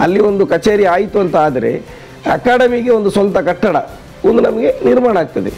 ಅಲ್ಲಿ ಒಂದು ಕಚೇರಿ ಆಯಿತು ಅಂತ ಆದರೆ ಅಕಾಡೆಮಿಗೆ ಒಂದು ಸ್ವಂತ ಕಟ್ಟಡ ಒಂದು ನಮಗೆ ನಿರ್ಮಾಣ ಆಗ್ತದೆ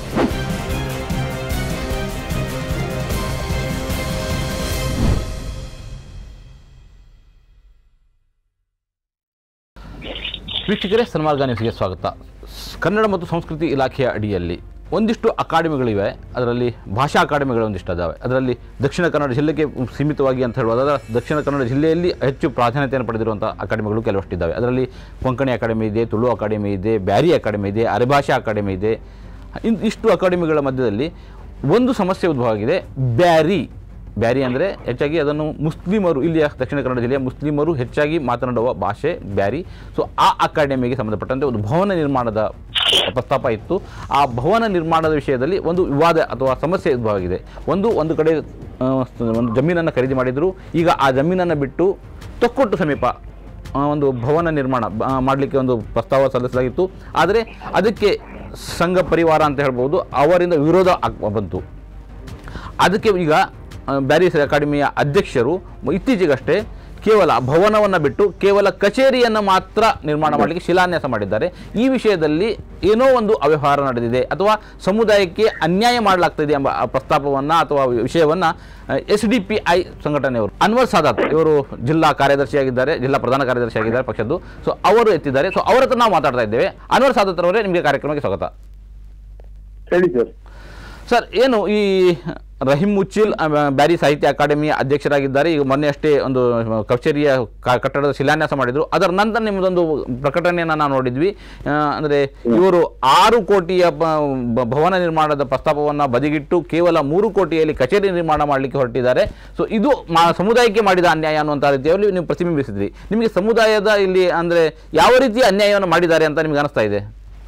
ವೀಕ್ಷಕರೇ ಸನ್ಮಾರ್ಗ ನ್ಯೂಸ್ಗೆ ಸ್ವಾಗತ ಸ್- ಕನ್ನಡ ಮತ್ತು ಸಂಸ್ಕೃತಿ ಇಲಾಖೆಯ ಅಡಿಯಲ್ಲಿ ಒಂದಿಷ್ಟು ಅಕಾಡೆಮಿಗಳಿವೆ ಅದರಲ್ಲಿ ಭಾಷಾ ಅಕಾಡೆಮಿಗಳು ಒಂದಿಷ್ಟು ಅದಾವೆ ಅದರಲ್ಲಿ ದಕ್ಷಿಣ ಕನ್ನಡ ಜಿಲ್ಲೆಗೆ ಸೀಮಿತವಾಗಿ ಅಂತ ಹೇಳುವುದಾದ್ರೆ ದಕ್ಷಿಣ ಕನ್ನಡ ಜಿಲ್ಲೆಯಲ್ಲಿ ಹೆಚ್ಚು ಪ್ರಾಧಾನ್ಯತೆಯನ್ನು ಪಡೆದಿರುವಂಥ ಅಕಾಡೆಮಿಗಳು ಕೆಲವಷ್ಟಿದ್ದಾವೆ ಅದರಲ್ಲಿ ಕೊಂಕಣಿ ಅಕಾಡೆಮಿ ಇದೆ ತುಳು ಅಕಾಡೆಮಿ ಇದೆ ಬ್ಯಾರಿ ಅಕಾಡೆಮಿ ಇದೆ ಅರೆಭಾಷಾ ಅಕಾಡೆಮಿ ಇದೆ ಇನ್- ಇಷ್ಟು ಅಕಾಡೆಮಿಗಳ ಮಧ್ಯದಲ್ಲಿ ಒಂದು ಸಮಸ್ಯೆ ಉದ್ಭವ ಆಗಿದೆ ಬ್ಯಾರಿ ಬ್ಯಾರಿ ಅಂದರೆ ಹೆಚ್ಚಾಗಿ ಅದನ್ನು ಮುಸ್ಲಿಮರು ಇಲ್ಲಿಯ ದಕ್ಷಿಣ ಕನ್ನಡ ಜಿಲ್ಲೆಯ ಮುಸ್ಲಿಮರು ಹೆಚ್ಚಾಗಿ ಮಾತನಾಡುವ ಭಾಷೆ ಬ್ಯಾರಿ ಸೊ ಆ ಅಕಾಡೆಮಿಗೆ ಸಂಬಂಧಪಟ್ಟಂತೆ ಒಂದು ಭವನ ನಿರ್ಮಾಣದ ಪ್ರಸ್ತಾಪ ಇತ್ತು ಆ ಭವನ ನಿರ್ಮಾಣದ ವಿಷಯದಲ್ಲಿ ಒಂದು ವಿವಾದ ಅಥವಾ ಸಮಸ್ಯೆ ಉದ್ಭವ ಆಗಿದೆ ಒಂದು ಒಂದು ಕಡೆ ಆ, ಒಂದು ಜಮೀನನ್ನು ಖರೀದಿ ಮಾಡಿದರು ಈಗ ಆ ಜಮೀನನ್ನು ಬಿಟ್ಟು ತೊಕ್ಕೊಟ್ಟು ಸಮೀಪ ಆ, ಒಂದು ಭವನ ನಿರ್ಮಾಣ ಮಾಡಲಿಕ್ಕೆ ಒಂದು ಪ್ರಸ್ತಾವ ಸಲ್ಲಿಸಲಾಗಿತ್ತು ಆದರೆ ಅದಕ್ಕೆ ಸಂಘ ಪರಿವಾರ ಅಂತ ಹೇಳ್ಬೋದು ಅವರಿಂದ ವಿರೋಧ ಆಗ್- ಬಂತು ಅದಕ್ಕೆ ಈಗ ಆ, ಬ್ಯಾರಿಸ್ ಅಕಾಡೆಮಿಯ ಅಧ್ಯಕ್ಷರು ಇತ್ತೀಚೆಗಷ್ಟೇ ಕೇವಲ ಭವನವನ್ನು ಬಿಟ್ಟು ಕೇವಲ ಕಚೇರಿಯನ್ನು ಮಾತ್ರ ನಿರ್ಮಾಣ ಮಾಡಲಿಕ್ಕೆ ಶಿಲಾನ್ಯಾಸ ಮಾಡಿದ್ದಾರೆ ಈ ವಿಷಯದಲ್ಲಿ ಏನೋ ಒಂದು ಅವ್ಯವಹಾರ ನಡೆದಿದೆ ಅಥವಾ ಸಮುದಾಯಕ್ಕೆ ಅನ್ಯಾಯ ಮಾಡಲಾಗ್ತಿದೆ ಎಂಬ ಆ ಪ್ರಸ್ತಾಪವನ್ನು ಅಥವಾ ವಿಷಯವನ್ನು ಎಸ್ ಡಿ ಪಿ ಐ ಸಂಘಟನೆಯವರು ಅನ್ವರ್ ಸಾದಾತ್ ಇವರು ಜಿಲ್ಲಾ ಕಾರ್ಯದರ್ಶಿಯಾಗಿದ್ದಾರೆ ಜಿಲ್ಲಾ ಪ್ರಧಾನ ಕಾರ್ಯದರ್ಶಿಯಾಗಿದ್ದಾರೆ ಪಕ್ಷದ್ದು ಸೊ ಅವರು ಎತ್ತಿದ್ದಾರೆ ಸೊ ಅವರ ಹತ್ರ ನಾವು ಮಾತಾಡ್ತಾ ಇದ್ದೇವೆ ಅನ್ವರ್ ಸಾದಾತ್ ಅವರೇ ನಿಮಗೆ ಕಾರ್ಯಕ್ರಮಕ್ಕೆ ಸ್ವಾಗತ ಹೇಳಿ ಸರ್ ಸರ್ ಏನು ಈ ರಹೀಂ ಮುಚ್ಚಿಲ್ ಆ, ಬ್ಯಾರಿ ಸಾಹಿತ್ಯ ಅಕಾಡೆಮಿಯ ಅಧ್ಯಕ್ಷರಾಗಿದ್ದಾರೆ ಈಗ ಮೊನ್ನೆ ಅಷ್ಟೇ ಒಂದು ಕಚೇರಿಯ ಕ- ಕಟ್ಟಡದ ಶಿಲಾನ್ಯಾಸ ಮಾಡಿದರು ಅದರ ನಂತರ ನಿಮ್ಮದೊಂದು ಪ್ರಕಟಣೆಯನ್ನು ನಾವು ನೋಡಿದ್ವಿ ಆ, ಅಂದರೆ ಇವರು ಆರು ಕೋಟಿಯ ಬ- ಬ- ಭವನ ನಿರ್ಮಾಣದ ಪ್ರಸ್ತಾಪವನ್ನು ಬದಿಗಿಟ್ಟು ಕೇವಲ ಮೂರು ಕೋಟಿಯಲ್ಲಿ ಕಚೇರಿ ನಿರ್ಮಾಣ ಮಾಡಲಿಕ್ಕೆ ಹೊರಟಿದ್ದಾರೆ ಸೊ ಇದು ಮಾ ಸಮುದಾಯಕ್ಕೆ ಮಾಡಿದ ಅನ್ಯಾಯ ಅನ್ನುವಂಥ ರೀತಿಯಲ್ಲಿ ನೀವು ಪ್ರತಿಬಿಂಬಿಸಿದ್ರಿ ನಿಮಗೆ ಸಮುದಾಯದ ಇಲ್ಲಿ ಅಂದರೆ ಯಾವ ರೀತಿಯ ಅನ್ಯಾಯವನ್ನು ಮಾಡಿದ್ದಾರೆ ಅಂತ ನಿಮಗೆ ಅನಿಸ್ತಾ ಇದೆ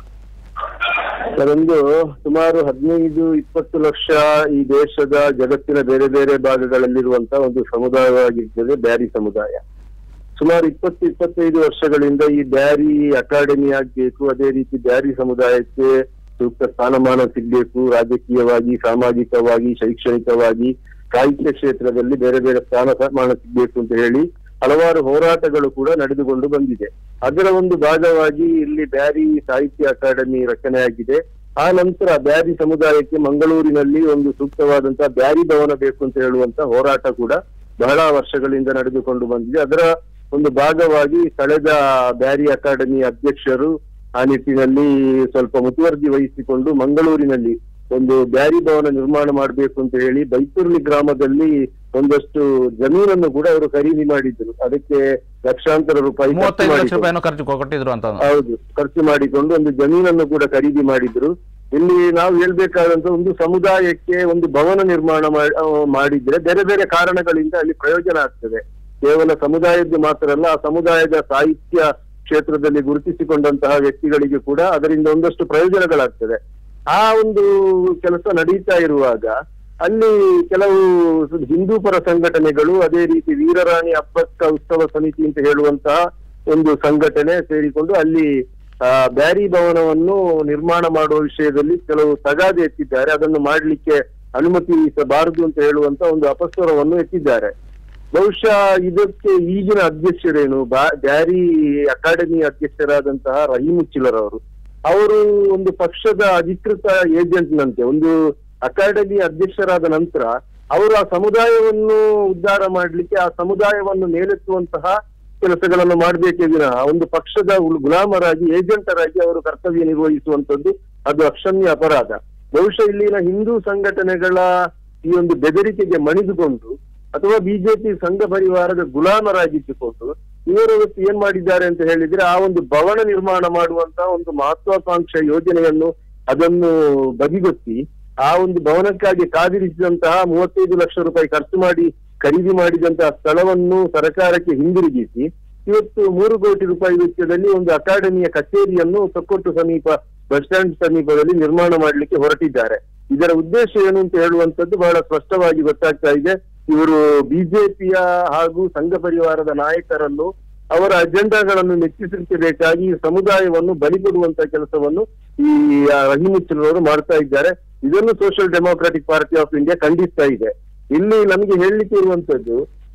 ಅದೊಂದು ಸುಮಾರು ಹದಿನೈದು ಇಪ್ಪತ್ತು ಲಕ್ಷ ಈ ದೇಶದ ಜಗತ್ತಿನ ಬೇರೆ ಬೇರೆ ಭಾಗಗಳಲ್ಲಿರುವಂತ ಒಂದು ಸಮುದಾಯವಾಗಿರ್ತದೆ ಬ್ಯಾರಿ ಸಮುದಾಯ ಸುಮಾರು ಇಪ್ಪತ್ತು ಇಪ್ಪತ್ತೈದು ವರ್ಷಗಳಿಂದ ಈ ಬ್ಯಾರಿ ಅಕಾಡೆಮಿ ಆಗ್ಬೇಕು ಅದೇ ರೀತಿ ಬ್ಯಾರಿ ಸಮುದಾಯಕ್ಕೆ ಸೂಕ್ತ ಸ್ಥಾನಮಾನ ಸಿಗ್ಬೇಕು ರಾಜಕೀಯವಾಗಿ ಸಾಮಾಜಿಕವಾಗಿ ಶೈಕ್ಷಣಿಕವಾಗಿ ಸಾಹಿತ್ಯ ಕ್ಷೇತ್ರದಲ್ಲಿ ಬೇರೆ ಬೇರೆ ಸ್ಥಾನಮಾನ ಸಿಗ್ಬೇಕು ಅಂತ ಹೇಳಿ ಹಲವಾರು ಹೋರಾಟಗಳು ಕೂಡ ನಡೆದುಕೊಂಡು ಬಂದಿದೆ ಅದರ ಒಂದು ಭಾಗವಾಗಿ ಇಲ್ಲಿ ಬ್ಯಾರಿ ಸಾಹಿತ್ಯ ಅಕಾಡೆಮಿ ರಚನೆಯಾಗಿದೆ ಆ ನಂತರ ಬ್ಯಾರಿ ಸಮುದಾಯಕ್ಕೆ ಮಂಗಳೂರಿನಲ್ಲಿ ಒಂದು ಸೂಕ್ತವಾದಂತಹ ಬ್ಯಾರಿ ಭವನ ಬೇಕು ಅಂತ ಹೇಳುವಂತ ಹೋರಾಟ ಕೂಡ ಬಹಳ ವರ್ಷಗಳಿಂದ ನಡೆದುಕೊಂಡು ಬಂದಿದೆ ಅದರ ಒಂದು ಭಾಗವಾಗಿ ಕಳೆದ ಬ್ಯಾರಿ ಅಕಾಡೆಮಿ ಅಧ್ಯಕ್ಷರು ಆ ನಿಟ್ಟಿನಲ್ಲಿ ಸ್ವಲ್ಪ ಮುತುವರ್ಜಿ ವಹಿಸಿಕೊಂಡು ಮಂಗಳೂರಿನಲ್ಲಿ ಒಂದು ಬ್ಯಾರಿ ಭವನ ನಿರ್ಮಾಣ ಮಾಡಬೇಕು ಅಂತ ಹೇಳಿ ಬೈತುರ್ಲಿ ಗ್ರಾಮದಲ್ಲಿ ಒಂದಷ್ಟು ಜಮೀನನ್ನು ಕೂಡ ಅವರು ಖರೀದಿ ಮಾಡಿದ್ರು ಅದಕ್ಕೆ ಲಕ್ಷಾಂತರ ರೂಪಾಯಿ ಖರ್ಚು ಮೂವತ್ತೈದು ಲಕ್ಷ ಮಾಡಿದ್ರು. ರೂಪಾಯಿಯನ್ನು ಖರ್ಚು ಕೊಟ್ಟಿದ್ರು ಅಂತ ಹೌದು ಖರ್ಚು ಮಾಡಿಕೊಂಡು ಒಂದು ಜಮೀನನ್ನು ಕೂಡ ಖರೀದಿ ಮಾಡಿದ್ರು ಇಲ್ಲಿ ನಾವು ಹೇಳ್ಬೇಕಾದಂತ ಒಂದು ಸಮುದಾಯಕ್ಕೆ ಒಂದು ಭವನ ನಿರ್ಮಾಣ ಮಾ- ಆ, ಮಾಡಿದ್ರೆ ಬೇರೆ ಬೇರೆ ಕಾರಣಗಳಿಂದ ಅಲ್ಲಿ ಪ್ರಯೋಜನ ಆಗ್ತದೆ ಕೇವಲ ಸಮುದಾಯದ್ದು ಮಾತ್ರ ಅಲ್ಲ ಆ ಸಮುದಾಯದ ಸಾಹಿತ್ಯ ಕ್ಷೇತ್ರದಲ್ಲಿ ಗುರುತಿಸಿಕೊಂಡಂತಹ ವ್ಯಕ್ತಿಗಳಿಗೆ ಕೂಡ ಅದರಿಂದ ಒಂದಷ್ಟು ಪ್ರಯೋಜನಗಳಾಗ್ತದೆ ಆ ಒಂದು ಕೆಲಸ ನಡೀತಾ ಇರುವಾಗ ಅಲ್ಲಿ ಕೆಲವು ಹಿಂದೂ ಪರ ಸಂಘಟನೆಗಳು ಅದೇ ರೀತಿ ವೀರರಾಣಿ ಹಬ್ಬಕ್ಕ ಉತ್ಸವ ಸಮಿತಿ ಅಂತ ಹೇಳುವಂತಹ ಒಂದು ಸಂಘಟನೆ ಸೇರಿಕೊಂಡು ಅಲ್ಲಿ ಆ, ಬ್ಯಾರಿ ಭವನವನ್ನು ನಿರ್ಮಾಣ ಮಾಡುವ ವಿಷಯದಲ್ಲಿ ಕೆಲವು ತಗಾದೆ ಎತ್ತಿದ್ದಾರೆ ಅದನ್ನು ಮಾಡಲಿಕ್ಕೆ ಅನುಮತಿಸಬಾರದು ಅಂತ ಹೇಳುವಂತ ಒಂದು ಅಪಸ್ವರವನ್ನು ಎತ್ತಿದ್ದಾರೆ ಬಹುಶಃ ಇದಕ್ಕೆ ಈಗಿನ ಅಧ್ಯಕ್ಷರೇನು ಬಾ- ಬ್ಯಾರಿ ಅಕಾಡೆಮಿ ಅಧ್ಯಕ್ಷರಾದಂತಹ ರಹೀಮುಚ್ಚಿಲರ್ ಅವರು ಅವರು ಒಂದು ಪಕ್ಷದ ಅಧಿಕೃತ ಏಜೆಂಟ್ ನಂತೆ ಒಂದು ಅಕಾಡೆಮಿ ಅಧ್ಯಕ್ಷರಾದ ನಂತರ ಅವರು ಆ ಸಮುದಾಯವನ್ನು ಉದ್ಧಾರ ಮಾಡ್ಲಿಕ್ಕೆ ಆ ಸಮುದಾಯವನ್ನು ಮೇಲೆತ್ತುವಂತಹ ಕೆಲಸಗಳನ್ನು ಮಾಡಬೇಕೇ ವಿನಃ ಒಂದು ಪಕ್ಷದ ಉಲ್- ಗುಲಾಮರಾಗಿ ಏಜೆಂಟರಾಗಿ ಅವರು ಕರ್ತವ್ಯ ನಿರ್ವಹಿಸುವಂತದ್ದು ಅದು ಅಕ್ಷಮ್ಯ ಅಪರಾಧ ಬಹುಶಃ ಇಲ್ಲಿನ ಹಿಂದೂ ಸಂಘಟನೆಗಳ ಈ ಒಂದು ಬೆದರಿಕೆಗೆ ಮಣಿದುಕೊಂಡು ಅಥವಾ ಬಿಜೆಪಿ ಸಂಘ ಪರಿವಾರದ ಗುಲಾಮರಾಗಿದ್ದುಕೊಂಡು ಇವರು ಇವತ್ತು ಏನ್ ಮಾಡಿದ್ದಾರೆ ಅಂತ ಹೇಳಿದ್ರೆ ಆ ಒಂದು ಭವನ ನಿರ್ಮಾಣ ಮಾಡುವಂತಹ ಒಂದು ಮಹತ್ವಾಕಾಂಕ್ಷೆ ಯೋಜನೆಯನ್ನು ಅದನ್ನು ಬದಿಗೊತ್ತಿ ಆ ಒಂದು ಭವನಕ್ಕಾಗಿ ಕಾದಿರಿಸಿದಂತಹ ಮೂವತ್ತೈದು ಲಕ್ಷ ರೂಪಾಯಿ ಖರ್ಚು ಮಾಡಿ ಖರೀದಿ ಮಾಡಿದಂತಹ ಸ್ಥಳವನ್ನು ಸರ್ಕಾರಕ್ಕೆ ಹಿಂದಿರುಗಿಸಿ ಇವತ್ತು ಮೂರು ಕೋಟಿ ರೂಪಾಯಿ ವೆಚ್ಚದಲ್ಲಿ ಒಂದು ಅಕಾಡೆಮಿಯ ಕಚೇರಿಯನ್ನು ತೊಕ್ಕೊಟ್ಟು ಸಮೀಪ ಬಸ್ ಸ್ಟ್ಯಾಂಡ್ ಸಮೀಪದಲ್ಲಿ ನಿರ್ಮಾಣ ಮಾಡಲಿಕ್ಕೆ ಹೊರಟಿದ್ದಾರೆ ಇದರ ಉದ್ದೇಶ ಏನು ಅಂತ ಹೇಳುವಂತದ್ದು ಬಹಳ ಸ್ಪಷ್ಟವಾಗಿ ಗೊತ್ತಾಗ್ತಾ ಇದೆ ಇವರು ಬಿಜೆಪಿಯ ಹಾಗೂ ಸಂಘ ಪರಿವಾರದ ನಾಯಕರನ್ನು ಅವರ ಅಜೆಂಡಾಗಳನ್ನು ನೆಚ್ಚಿಸಬೇಕಾಗಿ ಈ ಸಮುದಾಯವನ್ನು ಬಲಿಕೊಡುವಂತ ಕೆಲಸವನ್ನು ಈ ರಹಿಮುಚ್ಚಲವರು ಮಾಡ್ತಾ ಇದ್ದಾರೆ ಇದನ್ನು social democratic party of India ಖಂಡಿಸ್ತಾ ಇದೆ ಇಲ್ಲಿ ನಮಗೆ ಹೇಳಲಿಕ್ಕೆ ಇರುವಂತದ್ದು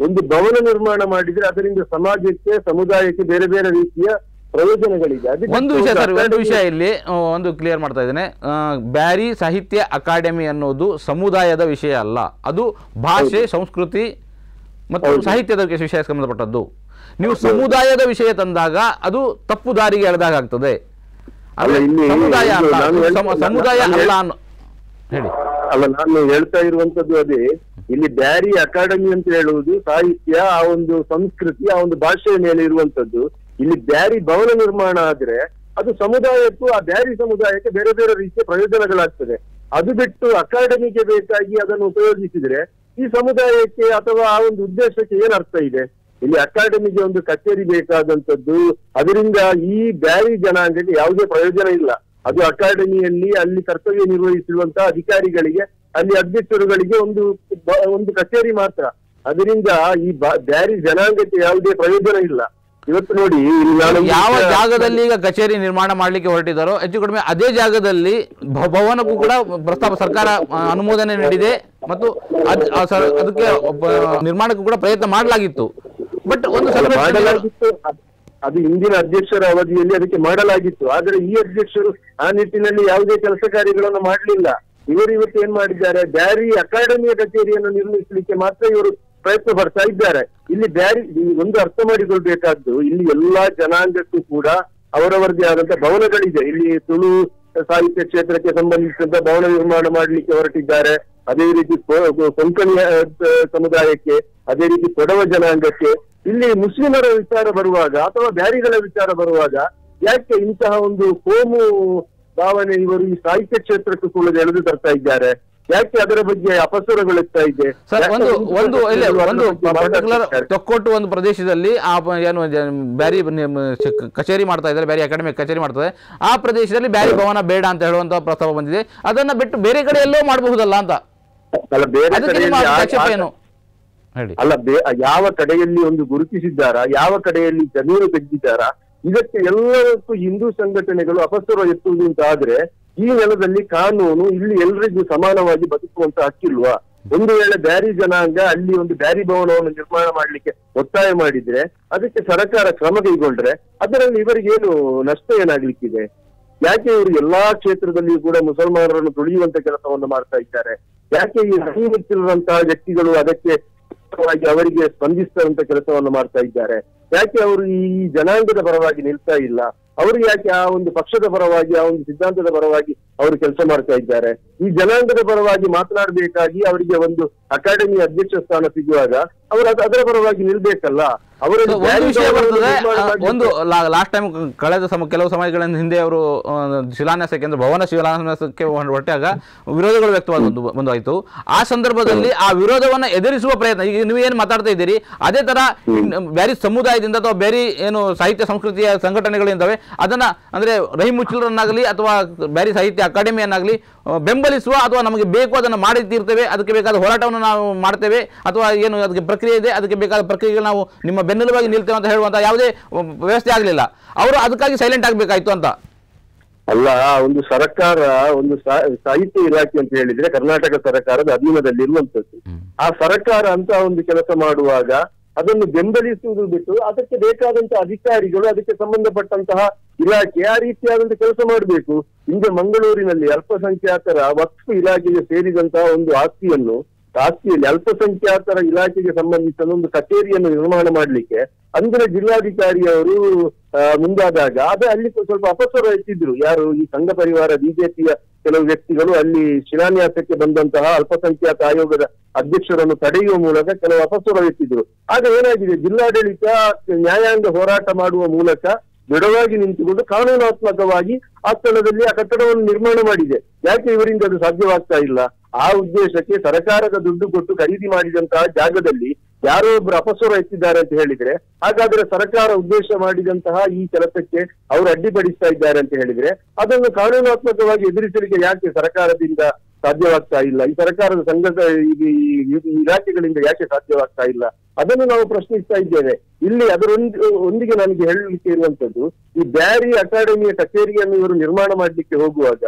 ಒಂದು ಭವನ ನಿರ್ಮಾಣ ಮಾಡಿದ್ರೆ ಅದರಿಂದ ಸಮಾಜಕ್ಕೆ ಸಮುದಾಯಕ್ಕೆ ಬೇರೆ ಬೇರೆ ರೀತಿಯ ಪ್ರಯೋಜನಗಳಿದೆ ಅದಕ್ಕೆ ಒಂದು ವಿಷಯ ಸರ್ ಒಂದು academy- ವಿಷಯ ಇಲ್ಲಿ ಆ, ಒಂದು ಕ್ಲಿಯರ್ ಮಾಡ್ತಾ ಇದ್ದೇನೆ ಆ, ಬ್ಯಾರಿ ಸಾಹಿತ್ಯ ಅಕಾಡೆಮಿ ಅನ್ನೋದು ಸಮುದಾಯದ ವಿಷಯ ಅಲ್ಲ ಅದು ಭಾಷೆ ಸಂಸ್ಕೃತಿ ಮತ್ತು ಹೌದು. ಸಾಹಿತ್ಯದ ವಿಷಯ ಸಂಬಂಧಪಟ್ಟದ್ದು ನೀವು ಸಮುದಾಯದ ವಿಷಯ ತಂದಾಗ ಅದು ತಪ್ಪು ದಾರಿಗೆ ಎಳೆದಾಗ ಆಗ್ತದೆ ಅಲ್ಲ, ಇಲ್ಲಿ ಸಮುದಾಯ ಇದು ಅಲ್ಲ ನಾನು ಅದು ಹೇಳ್ತಾ- ಸಮ- ಸಮುದಾಯ ನಾನು ಅಲ್ಲ ಹೇಳ್ತಾ- ಅನ್ನೋ ಹೇಳಿ ಅಲ್ಲ ನಾನು ಹೇಳ್ತಾ ಇರುವಂತದ್ದು ಅದೇ ಇಲ್ಲಿ ಬ್ಯಾರಿ ಅಕಾಡೆಮಿ ಅಂತ ಹೇಳುವುದು ಸಾಹಿತ್ಯ ಆ ಒಂದು ಸಂಸ್ಕೃತಿ ಆ ಒಂದು ಭಾಷೆಯ ಮೇಲೆ ಇರುವಂತದ್ದು ಇಲ್ಲಿ ಬ್ಯಾರಿ ಭವನ ನಿರ್ಮಾಣ ಆದ್ರೆ ಅದು ಸಮುದಾಯಕ್ಕೂ ಆ ಬ್ಯಾರಿ ಸಮುದಾಯಕ್ಕೆ ಬೇರೆ ಬೇರೆ ರೀತಿಯ ಪ್ರಯೋಜನಗಳಾಗ್ತದೆ ಅದು ಬಿಟ್ಟು ಅಕಾಡೆಮಿಗೆ ಬೇಕಾಗಿ ಅದನ್ನು ಉಪಯೋಗಿಸಿದ್ರೆ ಈ ಸಮುದಾಯಕ್ಕೆ ಅಥವಾ ಆ ಒಂದು ಉದ್ದೇಶಕ್ಕೆ ಏನ್ ಅರ್ಥ ಇದೆ ಇಲ್ಲಿ ಅಕಾಡೆಮಿಗೆ ಒಂದು ಕಚೇರಿ ಬೇಕಾದಂತದ್ದು ಅದರಿಂದ ಈ ಬ್ಯಾರಿ ಜನಾಂಗಕ್ಕೆ ಯಾವುದೇ ಪ್ರಯೋಜನ ಇಲ್ಲ ಅದು ಅಕಾಡೆಮಿಯಲ್ಲಿ ಅಲ್ಲಿ ಕರ್ತವ್ಯ ನಿರ್ವಹಿಸಿರುವಂತಹ ಅಧಿಕಾರಿಗಳಿಗೆ ಅಲ್ಲಿ ಅಧ್ಯಕ್ಷರುಗಳಿಗೆ ಒಂದು ಬ- ಒಂದು ಕಚೇರಿ ಮಾತ್ರ ಅದರಿಂದ ಈ ಬ- ಬ್ಯಾರಿ ಜನಾಂಗಕ್ಕೆ ಯಾವುದೇ ಪ್ರಯೋಜನ ಇಲ್ಲ ಇವತ್ತು ನೋಡಿ ಇಲ್ಲಿ ನಾನು ಯಾವ ಜಾಗದಲ್ಲಿ ಈಗ ಕಚೇರಿ ನಿರ್ಮಾಣ ಮಾಡಲಿಕ್ಕೆ ಹೊರಟಿದ್ದಾರೋ ಹೆಚ್ಚು ಕಡಿಮೆ ಅದೇ ಜಾಗದಲ್ಲಿ ಭ- ಭವನಕ್ಕೂ ಕೂಡ ಪ್ರಸ್ತಾಪ ಸರ್ಕಾರ ಆ, ಅನುಮೋದನೆ ನೀಡಿದೆ ಮತ್ತು ಅದ್- ಆ ಸರ್- ಅದಕ್ಕೆ ಒಬ್ಬ ನಿರ್ಮಾಣಕ್ಕೂ ಕೂಡ ಪ್ರಯತ್ನ ಮಾಡಲಾಗಿತ್ತು ಬಟ್ ಒಂದು ಸ್ವಲ್ಪ ಮಾಡಲಾಗಿತ್ತು ಅದ್- ಅದು ಹಿಂದಿನ ಅಧ್ಯಕ್ಷರ ಅವಧಿಯಲ್ಲಿ ಅದಕ್ಕೆ ಮಾಡಲಾಗಿತ್ತು ಆದರೆ ಈ ಅಧ್ಯಕ್ಷರು ಆ ನಿಟ್ಟಿನಲ್ಲಿ ಯಾವುದೇ ಕೆಲಸ ಕಾರ್ಯಗಳನ್ನು ಮಾಡಲಿಲ್ಲ ಇವರು ಇವತ್ತು ಏನ್ ಮಾಡಿದ್ದಾರೆ ಬ್ಯಾರಿ ಅಕಾಡೆಮಿಯ ಕಚೇರಿಯನ್ನು ನಿರ್ಮಿಸಲಿಕ್ಕೆ ಮಾತ್ರ ಇವರು ಪ್ರಯತ್ನ ಪಡ್ತಾ ಇದ್ದಾರೆ ಇಲ್ಲಿ ಬ್ಯಾರಿ ಈ ಒಂದು ಅರ್ಥ ಮಾಡಿಕೊಳ್ಬೇಕಾದ್ದು ಇಲ್ಲಿ ಎಲ್ಲಾ ಜನಾಂಗಕ್ಕೂ ಕೂಡ ಅವರವರದೇ ಆದಂತ ಭವನಗಳಿದೆ ಇಲ್ಲಿ ತುಳು ಸಾಹಿತ್ಯ ಕ್ಷೇತ್ರಕ್ಕೆ ಸಂಬಂಧಿಸಿದಂತ ಭವನ ನಿರ್ಮಾಣ ಮಾಡಲಿಕ್ಕೆ ಹೊರಟಿದ್ದಾರೆ ಅದೇ ರೀತಿ ಕೊ- ಕೊ- ಕೊಂಕಣಿ ಆ, ಸಮುದಾಯಕ್ಕೆ ಅದೇ ರೀತಿ ಕೊಡವ ಜನಾಂಗಕ್ಕೆ ಇಲ್ಲಿ ಮುಸ್ಲಿಮರ ವಿಚಾರ ಬರುವಾಗ ಅಥವಾ ಬ್ಯಾರಿಗಳ ವಿಚಾರ ಬರುವಾಗ ಯಾಕೆ ಇಂತಹ ಒಂದು ಕೋಮು ಭಾವನೆ ಇವರು ಈ ಸಾಹಿತ್ಯ ಕ್ಷೇತ್ರಕ್ಕೂ ಕೂಡ ಎಳೆದು ತರ್ತಾ ಇದ್ದಾರೆ ಯಾಕೆ ಅದರ ಬಗ್ಗೆ ಅಪಸ್ವರಗೊಳ್ಳುತ್ತಾ ಇದೆ ಸರ್ ಯಾಕೆ ಒಂದು ಹಿಂದೂ ಒಂದು ಇಲ್ಲ ಅದರ ಒಂದು ಬಗ್ಗೆ ಪರ್ಟಿಕ್ಯುಲರ್ ಮಾತಾಡ್ತಿದ್ದಾರೆ? ತೊಕ್ಕೊಟ್ಟು ಒಂದು ಪ್ರದೇಶದಲ್ಲಿ ಆ ಪ- ಏನು ಜ- ಬ್ಯಾರಿ ನಿ- ಶ- ಕಚೇರಿ ಮಾಡ್ತಾ ಇದ್ದಾರೆ ಬ್ಯಾರಿ ಅಕಾಡೆಮಿ ಕಚೇರಿ ಮಾಡ್ತದೆ ಆ ಪ್ರದೇಶದಲ್ಲಿ ಬ್ಯಾರಿ ಭವನ ಬೇಡ ಅಂತ ಹೇಳುವಂತ ಪ್ರಸ್ತಾವ ಬಂದಿದೆ ಅದನ್ನ ಬಿಟ್ಟು ಬೇರೆ ಕಡೆ ಎಲ್ಲೋ ಮಾಡಬಹುದಲ್ಲ ಅಂತ ಅಲ್ಲ ಬೇರೆ ಅದಕ್ಕೆ ನಿಮ್ಮ ಕಡೆಯಲ್ಲಿ ಆ- ಆಕ್ಷೇಪ ಆ- ಏನು ಹೇಳಿ ಅಲ್ಲ ಬೇ- ಯಾವ ಕಡೆಯಲ್ಲಿ ಒಂದು ಗುರುತಿಸಿದ್ದಾರಾ ಯಾವ ಕಡೆಯಲ್ಲಿ ಜಮೀನು ತೆಗೆದಿದ್ದಾರಾ ಇದಕ್ಕೆ ಎಲ್ಲದಕ್ಕೂ ಹಿಂದೂ ಸಂಘಟನೆಗಳು ಅಪಸ್ವರ ಎತ್ತುವುದು ಅಂತ ಆದ್ರೆ ಈ ನೆಲದಲ್ಲಿ ಕಾನೂನು ಇಲ್ಲಿ ಎಲ್ರಿಗೂ ಸಮಾನವಾಗಿ ಬದುಕುವಂತ ಹಕ್ಕಿಲ್ವಾ ಒಂದು ವೇಳೆ ಬ್ಯಾರಿ ಜನಾಂಗ ಅಲ್ಲಿ ಒಂದು ಬ್ಯಾರಿ ಭವನವನ್ನು ನಿರ್ಮಾಣ ಮಾಡ್ಲಿಕ್ಕೆ ಒತ್ತಾಯ ಮಾಡಿದ್ರೆ ಅದಕ್ಕೆ ಸರ್ಕಾರ ಕ್ರಮ ಕೈಗೊಂಡ್ರೆ ಅದರಲ್ಲಿ ಇವರಿಗೇನು ನಷ್ಟ ಏನಾಗ್ಲಿಕ್ಕಿದೆ ಯಾಕೆ ಇವರು ಎಲ್ಲಾ ಕ್ಷೇತ್ರದಲ್ಲಿಯೂ ಕೂಡ ಮುಸಲ್ಮಾನರನ್ನು ತುಳಿಯುವಂತ ಕೆಲಸವನ್ನು ಮಾಡ್ತಾ ಇದ್ದಾರೆ ಯಾಕೆ ಈ ಹರಿಯುತ್ತಿರುವಂತಹ ವ್ಯಕ್ತಿಗಳು ಅದಕ್ಕೆ ಪರವಾಗಿ ಅವರಿಗೆ ಸ್ಪಂದಿಸುವಂತ ಕೆಲಸವನ್ನು ಮಾಡ್ತಾ ಇದ್ದಾರೆ ಯಾಕೆ ಅವರು ಈ ಜನಾಂಗದ ಪರವಾಗಿ ನಿಲ್ತಾ ಇಲ್ಲ ಅವರು ಯಾಕೆ ಆ ಒಂದು ಪಕ್ಷದ ಪರವಾಗಿ ಆ ಒಂದು ಸಿದ್ಧಾಂತದ ಪರವಾಗಿ ಅವರು ಕೆಲಸ ಮಾಡ್ತಾ ಇದ್ದಾರೆ ಈ ಜನಾಂಗದ ಪರವಾಗಿ ಮಾತನಾಡಬೇಕಾಗಿ ಅವರಿಗೆ ಒಂದು ಅಕಾಡೆಮಿ ಅಧ್ಯಕ್ಷ ಸ್ಥಾನ ಸಿಗುವಾಗ ಅವರು ಅದ- ಅದರ ಪರವಾಗಿ ನಿಲ್ಬೇಕಲ್ಲ ಅವರಲ್ಲಿ So, ಒಂದು ಬ್ಯಾರಿ ವಿಷಯ ಭವನವನ್ನು ಬರ್ತದೆ ನಿರ್ಮಾಣ ಆ, ಮಾಡ್ಲಿಕ್ಕೆ- ಒಂದು ಲಾಸ್ಟ್ ಟೈಮ್ ಕಳೆದ ಸಮ ಕೆಲವು ಸಮಯಗಳ ಹಿಂದೆ ಅವರು ಆ, ಶಿಲಾನ್ಯಾಸಕ್ಕೆ ಅಂದ್ರೆ ಭವನ ಶಿಲಾನ್ಯಾಸಕ್ಕೆ ಹೊರ- ಹೊರಟಾಗ ವಿರೋಧಗಳು ವ್ಯಕ್ತವಾದ ಒಂದು ಒಂದು ಆಯಿತು ಆ ಸಂದರ್ಭದಲ್ಲಿ ಆ ವಿರೋಧವನ್ನ ಎದುರಿಸುವ ಪ್ರಯತ್ನ ಈಗ ನೀವು ಏನು ಮಾತಾಡ್ತಾ ಇದ್ದೀರಿ ಅದೇ ತರ ಇನ್- ಬೇರೆ ಸಮುದಾಯದಿಂದ ಅಥವಾ ಬೇರೆ ಏನು ಸಾಹಿತ್ಯ ಸಂಸ್ಕೃತಿಯ ಸಂಘಟನೆಗಳಿದ್ದಾವೆ ಅದನ್ನ ಅಂದ್ರೆ ರಹೀಂ ಮುಚ್ಚಲರನ್ನಾಗಲಿ ಅಥವಾ ಬೇರೆ ಸಾಹಿತ್ಯ ಅಕಾಡೆಮಿಯನ್ನಾಗಲಿ ಆ, ಬೆಂಬಲಿಸುವ ಅಥವಾ ನಮಗೆ ಬೇಕು ಅದನ್ನು ಮಾಡಿ ತೀರ್ತೇವೆ ಅದಕ್ಕೆ ಬೇಕಾದ ಹೋರಾಟವನ್ನು ನಾವು ಮಾಡ್ತೇವೆ ಅಥವಾ ಏನು ಅದಕ್ಕೆ ಪ್ರಕ್ರಿಯೆ ಇದೆ ಅದಕ್ಕೆ ಬೇಕಾದ ಪ್ರಕ್ರಿಯೆಗಳು ನಾವು ನಿಮ್ಮ ಬೆನ್ನೆಲುಬಾಗಿ ನಿಲ್ತೇವೆ ಅಂತ ಹೇಳುವಂತ ಯಾವುದೇ ಆ, ವ್ಯವಸ್ಥೆ ಆಗಲಿಲ್ಲ ಅವರು ಅದಕ್ಕಾಗಿ ಸೈಲೆಂಟ್ ಆಗಬೇಕಾಯ್ತು ಅಂತ ಅಲ್ಲ ಒಂದು ಸರ್ಕಾರ ಒಂದು ಸಾ- ಸಾಹಿತ್ಯ ಇಲಾಖೆ ಅಂತ ಹೇಳಿದ್ರೆ ಕರ್ನಾಟಕ ಸರ್ಕಾರದ ಅಧೀನದಲ್ಲಿ ಇರುವಂತದ್ದು ಆ ಸರ್ಕಾರ ಅಂತ ಒಂದು ಕೆಲಸ ಮಾಡುವಾಗ ಅದನ್ನು ಬೆಂಬಲಿಸುವುದು ಬಿಟ್ಟು ಅದಕ್ಕೆ ಬೇಕಾದಂತಹ ಅಧಿಕಾರಿಗಳು ಅದಕ್ಕೆ ಸಂಬಂಧಪಟ್ಟಂತಹ ಇಲಾಖೆ ಆ ರೀತಿಯಾದಂತಹ ಕೆಲಸ ಮಾಡಬೇಕು ಹಿಂದೆ ಮಂಗಳೂರಿನಲ್ಲಿ ಅಲ್ಪಸಂಖ್ಯಾತರ ವಕ್ಫ್ ಇಲಾಖೆಗೆ ಸೇರಿದಂತಹ ಒಂದು ಆಸ್ತಿಯನ್ನು ಆಸ್ತಿಯಲ್ಲಿ ಅಲ್ಪಸಂಖ್ಯಾತರ ಇಲಾಖೆಗೆ ಸಂಬಂಧಿಸಿದ ಒಂದು ಕಚೇರಿಯನ್ನು ನಿರ್ಮಾಣ ಮಾಡಲಿಕ್ಕೆ ಅಂದಿನ ಜಿಲ್ಲಾಧಿಕಾರಿಯವರು ಆ, ಮುಂದಾದಾಗ ಅದೇ ಅಲ್ಲಿ ಸ್ವಲ್ಪ ಅಪಸ್ವರ ಎತ್ತಿದ್ರು ಯಾರು ಈ ಸಂಘ ಪರಿವಾರ ಬಿಜೆಪಿಯ ಕೆಲವು ವ್ಯಕ್ತಿಗಳು ಅಲ್ಲಿ ಶಿಲಾನ್ಯಾಸಕ್ಕೆ ಬಂದಂತಹ ಅಲ್ಪಸಂಖ್ಯಾತ ಆಯೋಗದ ಅಧ್ಯಕ್ಷರನ್ನು ತಡೆಯುವ ಮೂಲಕ ಕೆಲವು ಅಪಸ್ವರ ಎತ್ತಿದ್ರು ಆಗ ಏನಾಗಿದೆ ಜಿಲ್ಲಾಡಳಿತ ನ್ಯಾಯಾಂಗ ಹೋರಾಟ ಮಾಡುವ ಮೂಲಕ ದೃಢವಾಗಿ ನಿಂತುಕೊಂಡು ಕಾನೂನಾತ್ಮಕವಾಗಿ ಆ ಸ್ಥಳದಲ್ಲಿ ಆ ಕಟ್ಟಡವನ್ನು ನಿರ್ಮಾಣ ಮಾಡಿದೆ ಯಾಕೆ ಇವರಿಂದ ಅದು ಸಾಧ್ಯವಾಗ್ತಾ ಇಲ್ಲ ಆ ಉದ್ದೇಶಕ್ಕೆ ಸರ್ಕಾರದ ದುಡ್ಡು ಕೊಟ್ಟು ಖರೀದಿ ಮಾಡಿದಂತಹ ಜಾಗದಲ್ಲಿ ಯಾರೋ ಒಬ್ರು ಅಪಸ್ವರ ಎತ್ತಿದ್ದಾರೆ ಅಂತ ಹೇಳಿದ್ರೆ ಹಾಗಾದ್ರೆ ಸರ್ಕಾರ ಉದ್ದೇಶ ಮಾಡಿದಂತಹ ಈ ಕೆಲಸಕ್ಕೆ ಅವರು ಅಡ್ಡಿಪಡಿಸ್ತಾ ಇದ್ದಾರೆ ಅಂತ ಹೇಳಿದ್ರೆ ಅದನ್ನು ಕಾನೂನಾತ್ಮಕವಾಗಿ ಎದುರಿಸಲಿಕ್ಕೆ ಯಾಕೆ ಸರ್ಕಾರದಿಂದ ಸಾಧ್ಯವಾಗ್ತಾ ಇಲ್ಲ ಈ ಸರ್ಕಾರದ ಸಂಘದ ಈ- ಈ- ಈ ಇಲಾಖೆಗಳಿಂದ ಯಾಕೆ ಸಾಧ್ಯವಾಗ್ತಾ ಇಲ್ಲ ಅದನ್ನು ನಾವು ಪ್ರಶ್ನಿಸ್ತಾ ಇದ್ದೇವೆ ಇಲ್ಲಿ ಅದರೊಂದು ಒಂದಿಗೆ ನನಗೆ ಹೇಳಲಿಕ್ಕೆ ಇರುವಂತದ್ದು ಈ ಬ್ಯಾರಿ ಅಕಾಡೆಮಿಯ ಕಚೇರಿಯನ್ನು ಇವರು ನಿರ್ಮಾಣ ಮಾಡಲಿಕ್ಕೆ ಹೋಗುವಾಗ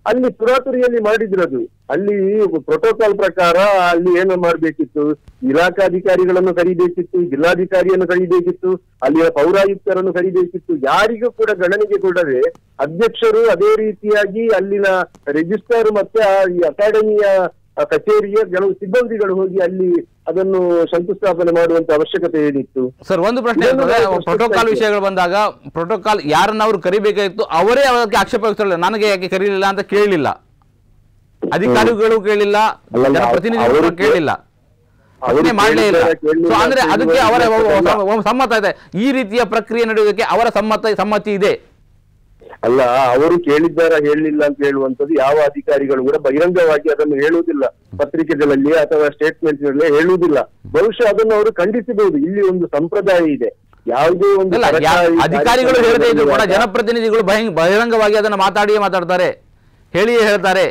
ಅಲ್ಲಿ ಪುರಾತುರಿಯಲ್ಲಿ ಮಾಡಿದ್ರದು ಅಲ್ಲಿ ಪ್ರೋಟೋಕಾಲ್ ಪ್ರಕಾರ ಅಲ್ಲಿ ಏನು ಮಾಡ್ಬೇಕಿತ್ತು ಇಲಾಖಾಧಿಕಾರಿಗಳನ್ನು ಕರಿಬೇಕಿತ್ತು ಜಿಲ್ಲಾಧಿಕಾರಿಯನ್ನು ಕರಿಬೇಕಿತ್ತು ಅಲ್ಲಿಯ ಪೌರಾಯುಕ್ತರನ್ನು ಕರಿಬೇಕಿತ್ತು ಯಾರಿಗೂ ಕೂಡ ಗಣನೆಗೆ ಕೊಡದೆ ಅಧ್ಯಕ್ಷರು ಅದೇ ರೀತಿಯಾಗಿ ಅಲ್ಲಿನ ರಿಜಿಸ್ಟರ್ ಮತ್ತೆ ಆ ಈ ಅಕಾಡೆಮಿಯ ಆ ಕಚೇರಿಯ ಕೆಲವು ಸಿಬ್ಬಂದಿಗಳು ಹೋಗಿ ಅಲ್ಲಿ ಅದನ್ನು ಶಂಕುಸ್ಥಾಪನೆ ಮಾಡುವಂತ ಅವಶ್ಯಕತೆ ಏನಿತ್ತು ಸರ್ ಒಂದು ಪ್ರಶ್ನೆ ಇದನ್ನು ಇರ್ತದೆ ನಾವು ಪ್ರೋಟೋಕಾಲ್ ಪ್ರಶ್ನೆ ವಿಷಯಗಳು ಬಂದಾಗ ಪ್ರೋಟೋಕಾಲ್ ಯಾರನ್ನ ಅವರು ಕರಿಬೇಕಾಗಿತ್ತು ಅವರೇ ಅದಕ್ಕೆ ಆಕ್ಷೇಪ ವ್ಯಕ್ತಪಡಿಸಿಲ್ಲ ನನಗೆ ಯಾಕೆ ಕರೀಲಿಲ್ಲ ಅಂತ ಕೇಳಲಿಲ್ಲ ಅಧಿಕಾರಿಗಳು ಕೇಳಿಲ್ಲ ಅಲ್ಲಲ್ಲ, ಜನಪ್ರತಿನಿಧಿಗಳು ಅವರು ಕೇಳಿಲ್ಲ ಅವರು ಪ್ರಶ್ನೆ ಮಾಡಲೇ ಇಲ್ಲ ಕೇಳಿದ್ದಾರೆ, ಕೇಳಿಲ್ಲ ಸೊ ಅಂದ್ರೆ ಅಂತ ಅದಕ್ಕೆ ಹೇಳುವ ಅವರ ಅಲ್ಲ. ಒ- ಒ- ಸಮ್ಮತ ಇದೆ ಈ ರೀತಿಯ ಪ್ರಕ್ರಿಯೆ ನಡೆಯುವುದಕ್ಕೆ ಅವರ ಸಮ್ಮತ ಸಮ್ಮತಿ ಇದೆ ಅಲ್ಲ ಅವರು ಕೇಳಿದ್ದಾರ ಹೇಳಲಿಲ್ಲ ಅಂತ ಹೇಳುವಂತದ್ದು ಯಾವ ಅಧಿಕಾರಿಗಳು ಕೂಡ ಬಹಿರಂಗವಾಗಿ ಅದನ್ನು ಹೇಳುವುದಿಲ್ಲ ಪತ್ರಿಕೆಗಳಲ್ಲಿ ಅಥವಾ ಸ್ಟೇಟ್ಮೆಂಟ್ ಗಳಲ್ಲಿ ಹೇಳುವುದಿಲ್ಲ ಬಹುಶಃ ಅದನ್ನು ಅವರು ಖಂಡಿಸಬಹುದು ಇಲ್ಲಿ ಒಂದು ಸಂಪ್ರದಾಯ ಇದೆ ಯಾವುದೇ ಒಂದು ಅಲ್ಲ ಯಾ- ಸರ್ಕಾರಿ ಅಧಿಕಾರಿಗಳು ಹೇಳದೇ ಇದ್ರು ಕೂಡ ಕಾರ್ಯಕ್ರಮದಲ್ಲಿ ಜನಪ್ರತಿನಿಧಿಗಳು ಬಹಿರಂಗ ಬಹಿರಂಗವಾಗಿ ಅದನ್ನು ಮಾತಾಡಿಯೇ ಮಾತಾಡ್ತಾರೆ ಹೇಳಿಯೇ ಹೇಳ್ತಾರೆ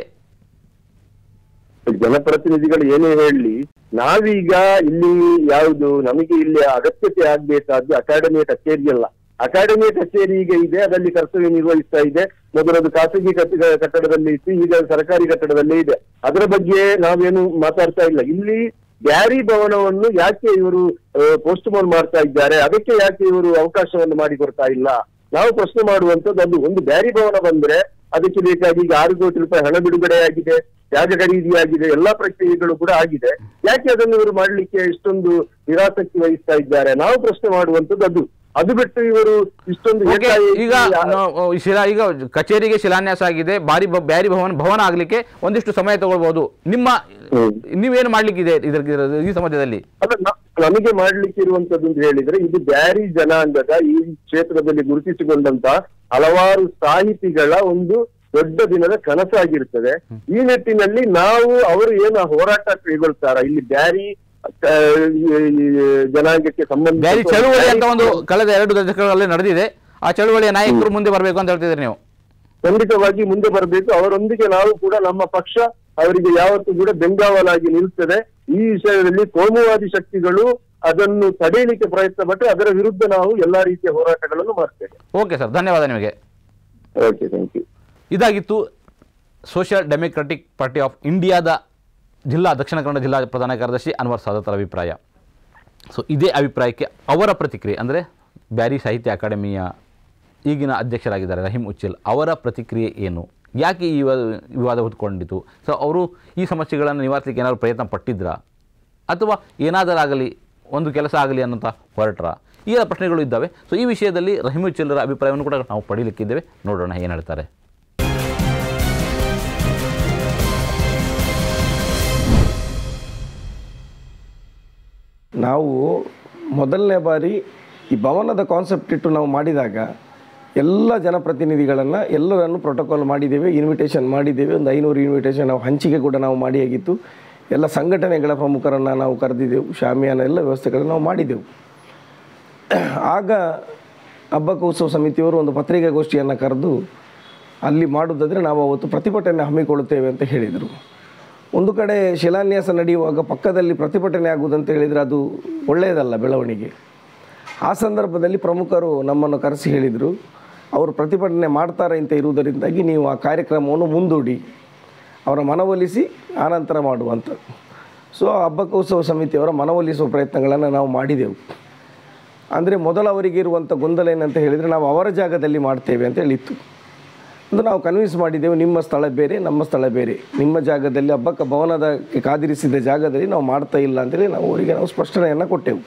ಜನಪ್ರತಿನಿಧಿಗಳು ಏನೇ ಹೇಳಲಿ ನಾವೀಗ ಇಲ್ಲಿ ಯಾವುದು ನಮಗೆ ಇಲ್ಲಿ ಅಗತ್ಯತೆ ಆಗ್ಬೇಕಾದ್ದು ಅಕಾಡೆಮಿಯ ಕಚೇರಿ ಅಲ್ಲ ಅಕಾಡೆಮಿಯ ಕಚೇರಿ ಈಗ ಇದೆ ಅದರಲ್ಲಿ ಕರ್ತವ್ಯ ನಿರ್ವಹಿಸ್ತಾ ಇದೆ ಮೊದಲದು ಖಾಸಗಿ ಕಟ್ಟ- ಕಟ್ಟಡದಲ್ಲಿ ಇತ್ತು ಈಗ ಸರ್ಕಾರಿ ಕಟ್ಟಡದಲ್ಲೇ ಇದೆ ಅದರ ಬಗ್ಗೆ ನಾವೇನು ಮಾತಾಡ್ತಾ ಇಲ್ಲ ಇಲ್ಲಿ ಬ್ಯಾರಿ ಭವನವನ್ನು ಯಾಕೆ ಇವರು ಪೋಸ್ಟ್ ಪೋನ್ ಮಾಡ್ತಾ ಇದ್ದಾರೆ ಅದಕ್ಕೆ ಯಾಕೆ ಇವರು ಅವಕಾಶವನ್ನು ಮಾಡಿಕೊಡ್ತಾ ಇಲ್ಲ ನಾವು ಪ್ರಶ್ನೆ ಮಾಡುವಂತದ್ದು ಅದು ಒಂದು ಬ್ಯಾರಿ ಭವನ ಬಂದ್ರೆ ಅದಕ್ಕೆ ಬೇಕಾಗಿ ಈಗ ಆರು ಕೋಟಿ ರೂಪಾಯಿ ಹಣ ಬಿಡುಗಡೆ ಆಗಿದೆ ತ್ಯಾಗ ಖರೀದಿಯಾಗಿದೆ ಎಲ್ಲಾ ಪ್ರಕ್ರಿಯೆಗಳು ಕೂಡ ಆಗಿದೆ ಯಾಕೆ ಅದನ್ನು ಇವರು ಮಾಡ್ಲಿಕ್ಕೆ ಇಷ್ಟೊಂದು ನಿರಾಸಕ್ತಿ ವಹಿಸ್ತಾ ಇದ್ದಾರೆ ನಾವು ಪ್ರಶ್ನೆ ಮಾಡುವಂತದ್ದು ಅದು ಅದು ಬಿಟ್ಟು ಇವರು ಇಷ್ಟೊಂದು ಓಕೆ ಏಕಾಏಕಿ ಈಗ ಯಾ- ನಾವು ಈ ಶಿಲಾ ಈಗ ಕಚೇರಿಗೆ ಶಿಲಾನ್ಯಾಸ ಆಗಿದೆ ಬಾರಿ ಬ- ಬ್ಯಾರಿ ಭವನ ಭವನ ಆಗ್ಲಿಕ್ಕೆ ಒಂದಿಷ್ಟು ಸಮಯ ತಗೊಳ್ಬಹುದು ನಿಮ್ಮ ಹ್ಮ್. ನೀವೇನು ಮಾಡ್ಲಿಕ್ಕಿದೆ ಇದರ ಇದರ- ಈ ಸಮಾಜದಲ್ಲಿ ಅಲ್ಲ ನ- ನಮಗೆ ಮಾಡ್ಲಿಕ್ಕೆ ಇರುವಂತದ್ದು ಅಂತ ಹೇಳಿದ್ರೆ ಇದು ಬ್ಯಾರಿ ಜನಾಂಗದ ಈ ಕ್ಷೇತ್ರದಲ್ಲಿ ಗುರುತಿಸಿಕೊಂಡಂತ ಹಲವಾರು ಸಾಹಿತಿಗಳ ಒಂದು ದೊಡ್ಡ ದಿನದ ಕನಸಾಗಿರ್ತದೆ ಈ ನಿಟ್ಟಿನಲ್ಲಿ ನಾವು ಅವರು ಏನು ಹೋರಾಟ ಕೈಗೊಳ್ತಾರ ಇಲ್ಲಿ ಬ್ಯಾರಿ ಆ, ಈ- ಈ ಜನಾಂಗಕ್ಕೆ ಸಂಬಂಧ ಬ್ಯಾರಿ ಚಳುವಳಿ ಅಂತ ಒಂದು ಕಳೆದ ಎರಡು ದಶಕಗಳಲ್ಲಿ ನಡೆದಿದೆ ಆ ಚಳುವಳಿಯ ನಾಯಕರು ಮುಂದೆ ಬರಬೇಕು ಅಂತ ಹೇಳ್ತಿದ್ದೀರಿ ನೀವು ಖಂಡಿತವಾಗಿ ಮುಂದೆ ಬರಬೇಕು ಅವರೊಂದಿಗೆ ನಾವು ಕೂಡ ನಮ್ಮ ಪಕ್ಷ ಅವರಿಗೆ ಯಾವತ್ತೂ ಕೂಡ ಬೆಂಗಾವಲಾಗಿ ನಿಲ್ತದೆ ಈ ವಿಷಯದಲ್ಲಿ ಕೋಮುವಾದಿ ಶಕ್ತಿಗಳು ಅದನ್ನು ತಡೆಯಲಿಕ್ಕೆ ಪ್ರಯತ್ನ ಪಟ್ಟು ಅದರ ವಿರುದ್ಧ ನಾವು ಎಲ್ಲಾ ರೀತಿಯ ಹೋರಾಟಗಳನ್ನು ಮಾಡ್ತೇವೆ ಓಕೆ ಸರ್ ಧನ್ಯವಾದ ನಿಮಗೆ ಓಕೆ ಥ್ಯಾಂಕ್ ಯು ಇದಾಗಿತ್ತು ಸೋಷಿಯಲ್ ಡೆಮೊಕ್ರೆಟಿಕ್ ಪಾರ್ಟಿ ಆಫ್ ಇಂಡಿಯಾದ ಜಿಲ್ಲಾ ದಕ್ಷಿಣ ಕನ್ನಡ ಜಿಲ್ಲಾ ಪ್ರಧಾನ ಕಾರ್ಯದರ್ಶಿ ಅನ್ವರ್ ಸಾದತ್ತರ ಅಭಿಪ್ರಾಯ ಸೊ ಇದೇ ಅಭಿಪ್ರಾಯಕ್ಕೆ ಅವರ ಪ್ರತಿಕ್ರಿಯೆ ಅಂದರೆ ಬ್ಯಾರಿ ಸಾಹಿತ್ಯ ಅಕಾಡೆಮಿಯ ಈಗಿನ ಅಧ್ಯಕ್ಷರಾಗಿದ್ದಾರೆ ರಹೀಂ ಉಚ್ಚಿಲ್ ಅವರ ಪ್ರತಿಕ್ರಿಯೆ ಏನು ಯಾಕೆ ಈ ವಿವಾದ ವಿವಾದ ಹುಟ್ಕೊಂಡಿತು ಸೊ ಅವರು ಈ ಸಮಸ್ಯೆಗಳನ್ನು ನಿವಾರಿಸಲಿಕ್ಕೆ ಏನಾದರೂ ಪ್ರಯತ್ನ ಪಟ್ಟಿದ್ರಾ ಅಥವಾ ಏನಾದರಾಗಲಿ ಒಂದು ಕೆಲಸ ಆಗಲಿ ಅನ್ನೋಂಥ ಹೊರಟ್ರ ಈ ಎಲ್ಲ ಪ್ರಶ್ನೆಗಳು ಇದ್ದಾವೆ ಸೊ ಈ ವಿಷಯದಲ್ಲಿ ರಹೀಂ ಉಚ್ಚಿಲ್ರ ಅಭಿಪ್ರಾಯವನ್ನು ಕೂಡ ನಾವು ಪಡೀಲಿಕ್ಕಿದ್ದೇವೆ ನೋಡೋಣ ಏನು ಹೇಳ್ತಾರೆ ನಾವು ಮೊದಲನೇ ಬಾರಿ ಈ ಭವನದ ಕಾನ್ಸೆಪ್ಟ್ ಇಟ್ಟು ನಾವು ಮಾಡಿದಾಗ ಎಲ್ಲ ಜನಪ್ರತಿನಿಧಿಗಳನ್ನು ಎಲ್ಲರನ್ನು ಪ್ರೋಟೋಕಾಲ್ ಮಾಡಿದ್ದೇವೆ ಇನ್ವಿಟೇಷನ್ ಮಾಡಿದ್ದೇವೆ ಒಂದು ಐನೂರು ಇನ್ವಿಟೇಷನ್ ನಾವು ಹಂಚಿಕೆ ಕೂಡ ನಾವು ಮಾಡಿ ಆಗಿತ್ತು ಎಲ್ಲ ಸಂಘಟನೆಗಳ ಪ್ರಮುಖರನ್ನು ನಾವು ಕರೆದಿದ್ದೆವು ಶಾಮಿಯಾನ ಎಲ್ಲ ವ್ಯವಸ್ಥೆಗಳನ್ನು ನಾವು ಮಾಡಿದ್ದೆವು ಆಗ ಹಬ್ಬಕ್ಕ ಉತ್ಸವ ಸಮಿತಿಯವರು ಒಂದು ಪತ್ರಿಕಾಗೋಷ್ಠಿಯನ್ನು ಕರೆದು ಅಲ್ಲಿ ಮಾಡುವುದಾದರೆ ನಾವು ಅವತ್ತು ಪ್ರತಿಭಟನೆ ಹಮ್ಮಿಕೊಳ್ಳುತ್ತೇವೆ ಅಂತ ಹೇಳಿದರು ಒಂದು ಕಡೆ ಶಿಲಾನ್ಯಾಸ ನಡೆಯುವಾಗ ಪಕ್ಕದಲ್ಲಿ ಪ್ರತಿಭಟನೆ ಆಗುವುದಂತ ಹೇಳಿದರೆ ಅದು ಒಳ್ಳೆಯದಲ್ಲ ಬೆಳವಣಿಗೆ ಆ ಸಂದರ್ಭದಲ್ಲಿ ಪ್ರಮುಖರು ನಮ್ಮನ್ನು ಕರೆಸಿ ಹೇಳಿದರು ಅವರು ಪ್ರತಿಭಟನೆ ಮಾಡ್ತಾರೆ ಅಂತ ಇರುವುದರಿಂದಾಗಿ ನೀವು ಆ ಕಾರ್ಯಕ್ರಮವನ್ನು ಮುಂದೂಡಿ ಅವರ ಮನವೊಲಿಸಿ ಆನಂತರ ಮಾಡುವಂಥ ಸೊ ಹಬ್ಬಕ್ಕೋತ್ಸವ ಸಮಿತಿಯವರ ಮನವೊಲಿಸುವ ಪ್ರಯತ್ನಗಳನ್ನು ನಾವು ಮಾಡಿದೆವು ಅಂದರೆ ಮೊದಲು ಅವರಿಗೆ ಇರುವಂಥ ಗೊಂದಲ ಏನಂತ ಹೇಳಿದರೆ ನಾವು ಅವರ ಜಾಗದಲ್ಲಿ ಮಾಡ್ತೇವೆ ಅಂತ ಹೇಳಿತ್ತು ಅದು ನಾವು ಕನ್ವಿನ್ಸ್ ಮಾಡಿದ್ದೆವು ನಿಮ್ಮ ಸ್ಥಳ ಬೇರೆ ನಮ್ಮ ಸ್ಥಳ ಬೇರೆ ನಿಮ್ಮ ಜಾಗದಲ್ಲಿ ಹಬ್ಬಕ್ಕ ಭವನದ ಕಾದಿರಿಸಿದ ಜಾಗದಲ್ಲಿ ನಾವು ಮಾಡ್ತಾ ಇಲ್ಲ ಅಂತೇಳಿ ನಾವು ಅವರಿಗೆ ನಾವು ಸ್ಪಷ್ಟನೆಯನ್ನು ಕೊಟ್ಟೆವು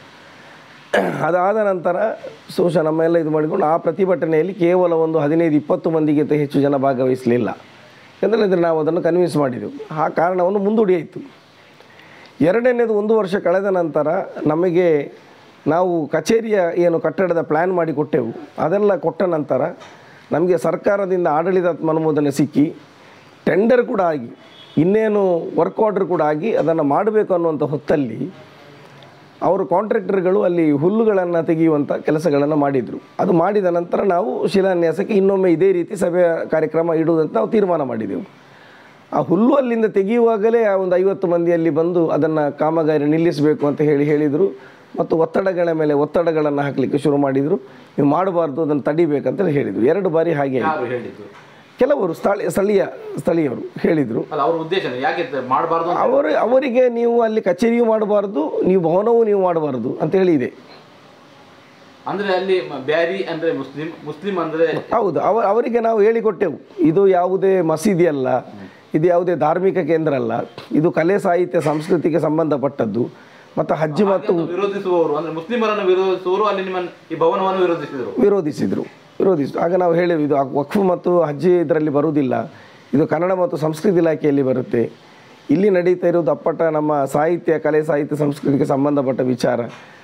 ಅದಾದ ನಂತರ ಸೋಷ ನಮ್ಮೆಲ್ಲ ಇದು ಮಾಡಿಕೊಂಡು ಆ ಪ್ರತಿಭಟನೆಯಲ್ಲಿ ಕೇವಲ ಒಂದು ಹದಿನೈದು ಇಪ್ಪತ್ತು ಮಂದಿಗಿಂತ ಹೆಚ್ಚು ಜನ ಭಾಗವಹಿಸಲಿಲ್ಲ ಯಾಕಂದರೆ ನಾವು ಅದನ್ನು ಕನ್ವಿನ್ಸ್ ಮಾಡಿದೆವು ಆ ಕಾರಣವನ್ನು ಮುಂದೂಡಿಯಾಯಿತು ಎರಡನೇದು ಒಂದು ವರ್ಷ ಕಳೆದ ನಂತರ ನಮಗೆ ನಾವು ಕಚೇರಿಯ ಏನು ಕಟ್ಟಡದ ಪ್ಲ್ಯಾನ್ ಮಾಡಿ ಕೊಟ್ಟೆವು ಅದೆಲ್ಲ ಕೊಟ್ಟ ನಂತರ ನಮಗೆ ಸರ್ಕಾರದಿಂದ ಆಡಳಿತ ಅನುಮೋದನೆ ಸಿಕ್ಕಿ ಟೆಂಡರ್ ಕೂಡ ಆಗಿ ಇನ್ನೇನು ವರ್ಕ್ ಆರ್ಡರ್ ಕೂಡ ಆಗಿ ಅದನ್ನು ಮಾಡಬೇಕು ಅನ್ನುವಂಥ ಹೊತ್ತಲ್ಲಿ ಅವರು ಕಾಂಟ್ರಾಕ್ಟರ್ಗಳು ಅಲ್ಲಿ ಹುಲ್ಲುಗಳನ್ನು ತೆಗೆಯುವಂಥ ಕೆಲಸಗಳನ್ನು ಮಾಡಿದರು ಅದು ಮಾಡಿದ ನಂತರ ನಾವು ಶಿಲಾನ್ಯಾಸಕ್ಕೆ ಇನ್ನೊಮ್ಮೆ ಇದೇ ರೀತಿ ಸಭೆಯ ಕಾರ್ಯಕ್ರಮ ಇಡುವುದಂತ ನಾವು ತೀರ್ಮಾನ ಮಾಡಿದೆವು ಆ ಹುಲ್ಲು ಅಲ್ಲಿಂದ ತೆಗೆಯುವಾಗಲೇ ಆ ಒಂದು ಐವತ್ತು ಮಂದಿಯಲ್ಲಿ ಬಂದು ಅದನ್ನು ಕಾಮಗಾರಿ ನಿಲ್ಲಿಸಬೇಕು ಅಂತ ಹೇಳಿ ಹೇಳಿದರು ಮತ್ತು ಒತ್ತಡಗಳ ಮೇಲೆ ಒತ್ತಡಗಳನ್ನು ಹಾಕಲಿಕ್ಕೆ ಶುರು ಮಾಡಿದರು ನೀವು ಮಾಡಬಾರ್ದು ಅದನ್ನು ತಡಿಬೇಕಂತ ಹೇಳಿದರು ಎರಡು ಬಾರಿ ಹಾಗೆ ಆಯಿತು ಕೆಲವರು ಸ್ಥಳೀಯ ಸ್ಥಳೀಯ ಸ್ಥಳೀಯರು ಹೇಳಿದರು ಅಲ್ಲ ಅವ್ರ ಉದ್ದೇಶ ಯಾಕೆ ಮಾಡಬಾರ್ದು ಅಂತ ಅವರು ಅವರಿಗೆ ನೀವು ಅಲ್ಲಿ ಕಚೇರಿಯೂ ಮಾಡಬಾರ್ದು ನೀವು ಭವನವೂ ನೀವು ಮಾಡಬಾರ್ದು ಅಂತ ಹೇಳಿ ಇದೆ ಅಂದ್ರೆ ಅಲ್ಲಿ ಮ- ಬ್ಯಾರಿ ಅಂದ್ರೆ ಮುಸ್ಲಿಂ ಮುಸ್ಲಿಂ ಅಂದ್ರೆ ಹೌದು ಅವ ಅವರಿಗೆ ನಾವು ಹೇಳಿಕೊಟ್ಟೆವು ಇದು ಯಾವುದೇ ಮಸೀದಿ ಅಲ್ಲ ಇದು ಯಾವುದೇ ಧಾರ್ಮಿಕ ಕೇಂದ್ರ ಅಲ್ಲ ಇದು ಕಲೆ ಸಾಹಿತ್ಯ ಸಂಸ್ಕೃತಿಗೆ ಸಂಬಂಧಪಟ್ಟದ್ದು ಮತ್ತು ಹಜ್ ಮತ್ತು ಹಾಗೆ ವಿರೋಧಿಸುವವರು ಅಂದ್ರೆ ಮುಸ್ಲಿಮರನ್ನು ವಿರೋಧಿಸುವವರು ಅಲ್ಲಿ ನಿಮ್ಮ ಈ ಭವನವನ್ನು ವಿರೋಧಿಸಿದರು ವಿರೋಧಿಸಿದರು ವಿರೋಧಿಸಿದ್ರು ಆಗ ನಾವು ಹೇಳಿದ್ವಿ ಇದು ವಕ್ಫ್ ಮತ್ತು ಹಜ್ ಇದರಲ್ಲಿ ಬರುವುದಿಲ್ಲ ಇದು ಕನ್ನಡ ಮತ್ತು ಸಂಸ್ಕೃತಿ ಇಲಾಖೆಯಲ್ಲಿ ಬರುತ್ತೆ ಇಲ್ಲಿ ನಡೀತಾ ಇರೋದು ಅಪ್ಪಟ ನಮ್ಮ ಸಾಹಿತ್ಯ ಕಲೆ ಸಾಹಿತ್ಯ ಸಂಸ್ಕೃತಿಗೆ ಸಂಬಂಧಪಟ್ಟ ವಿಚಾರ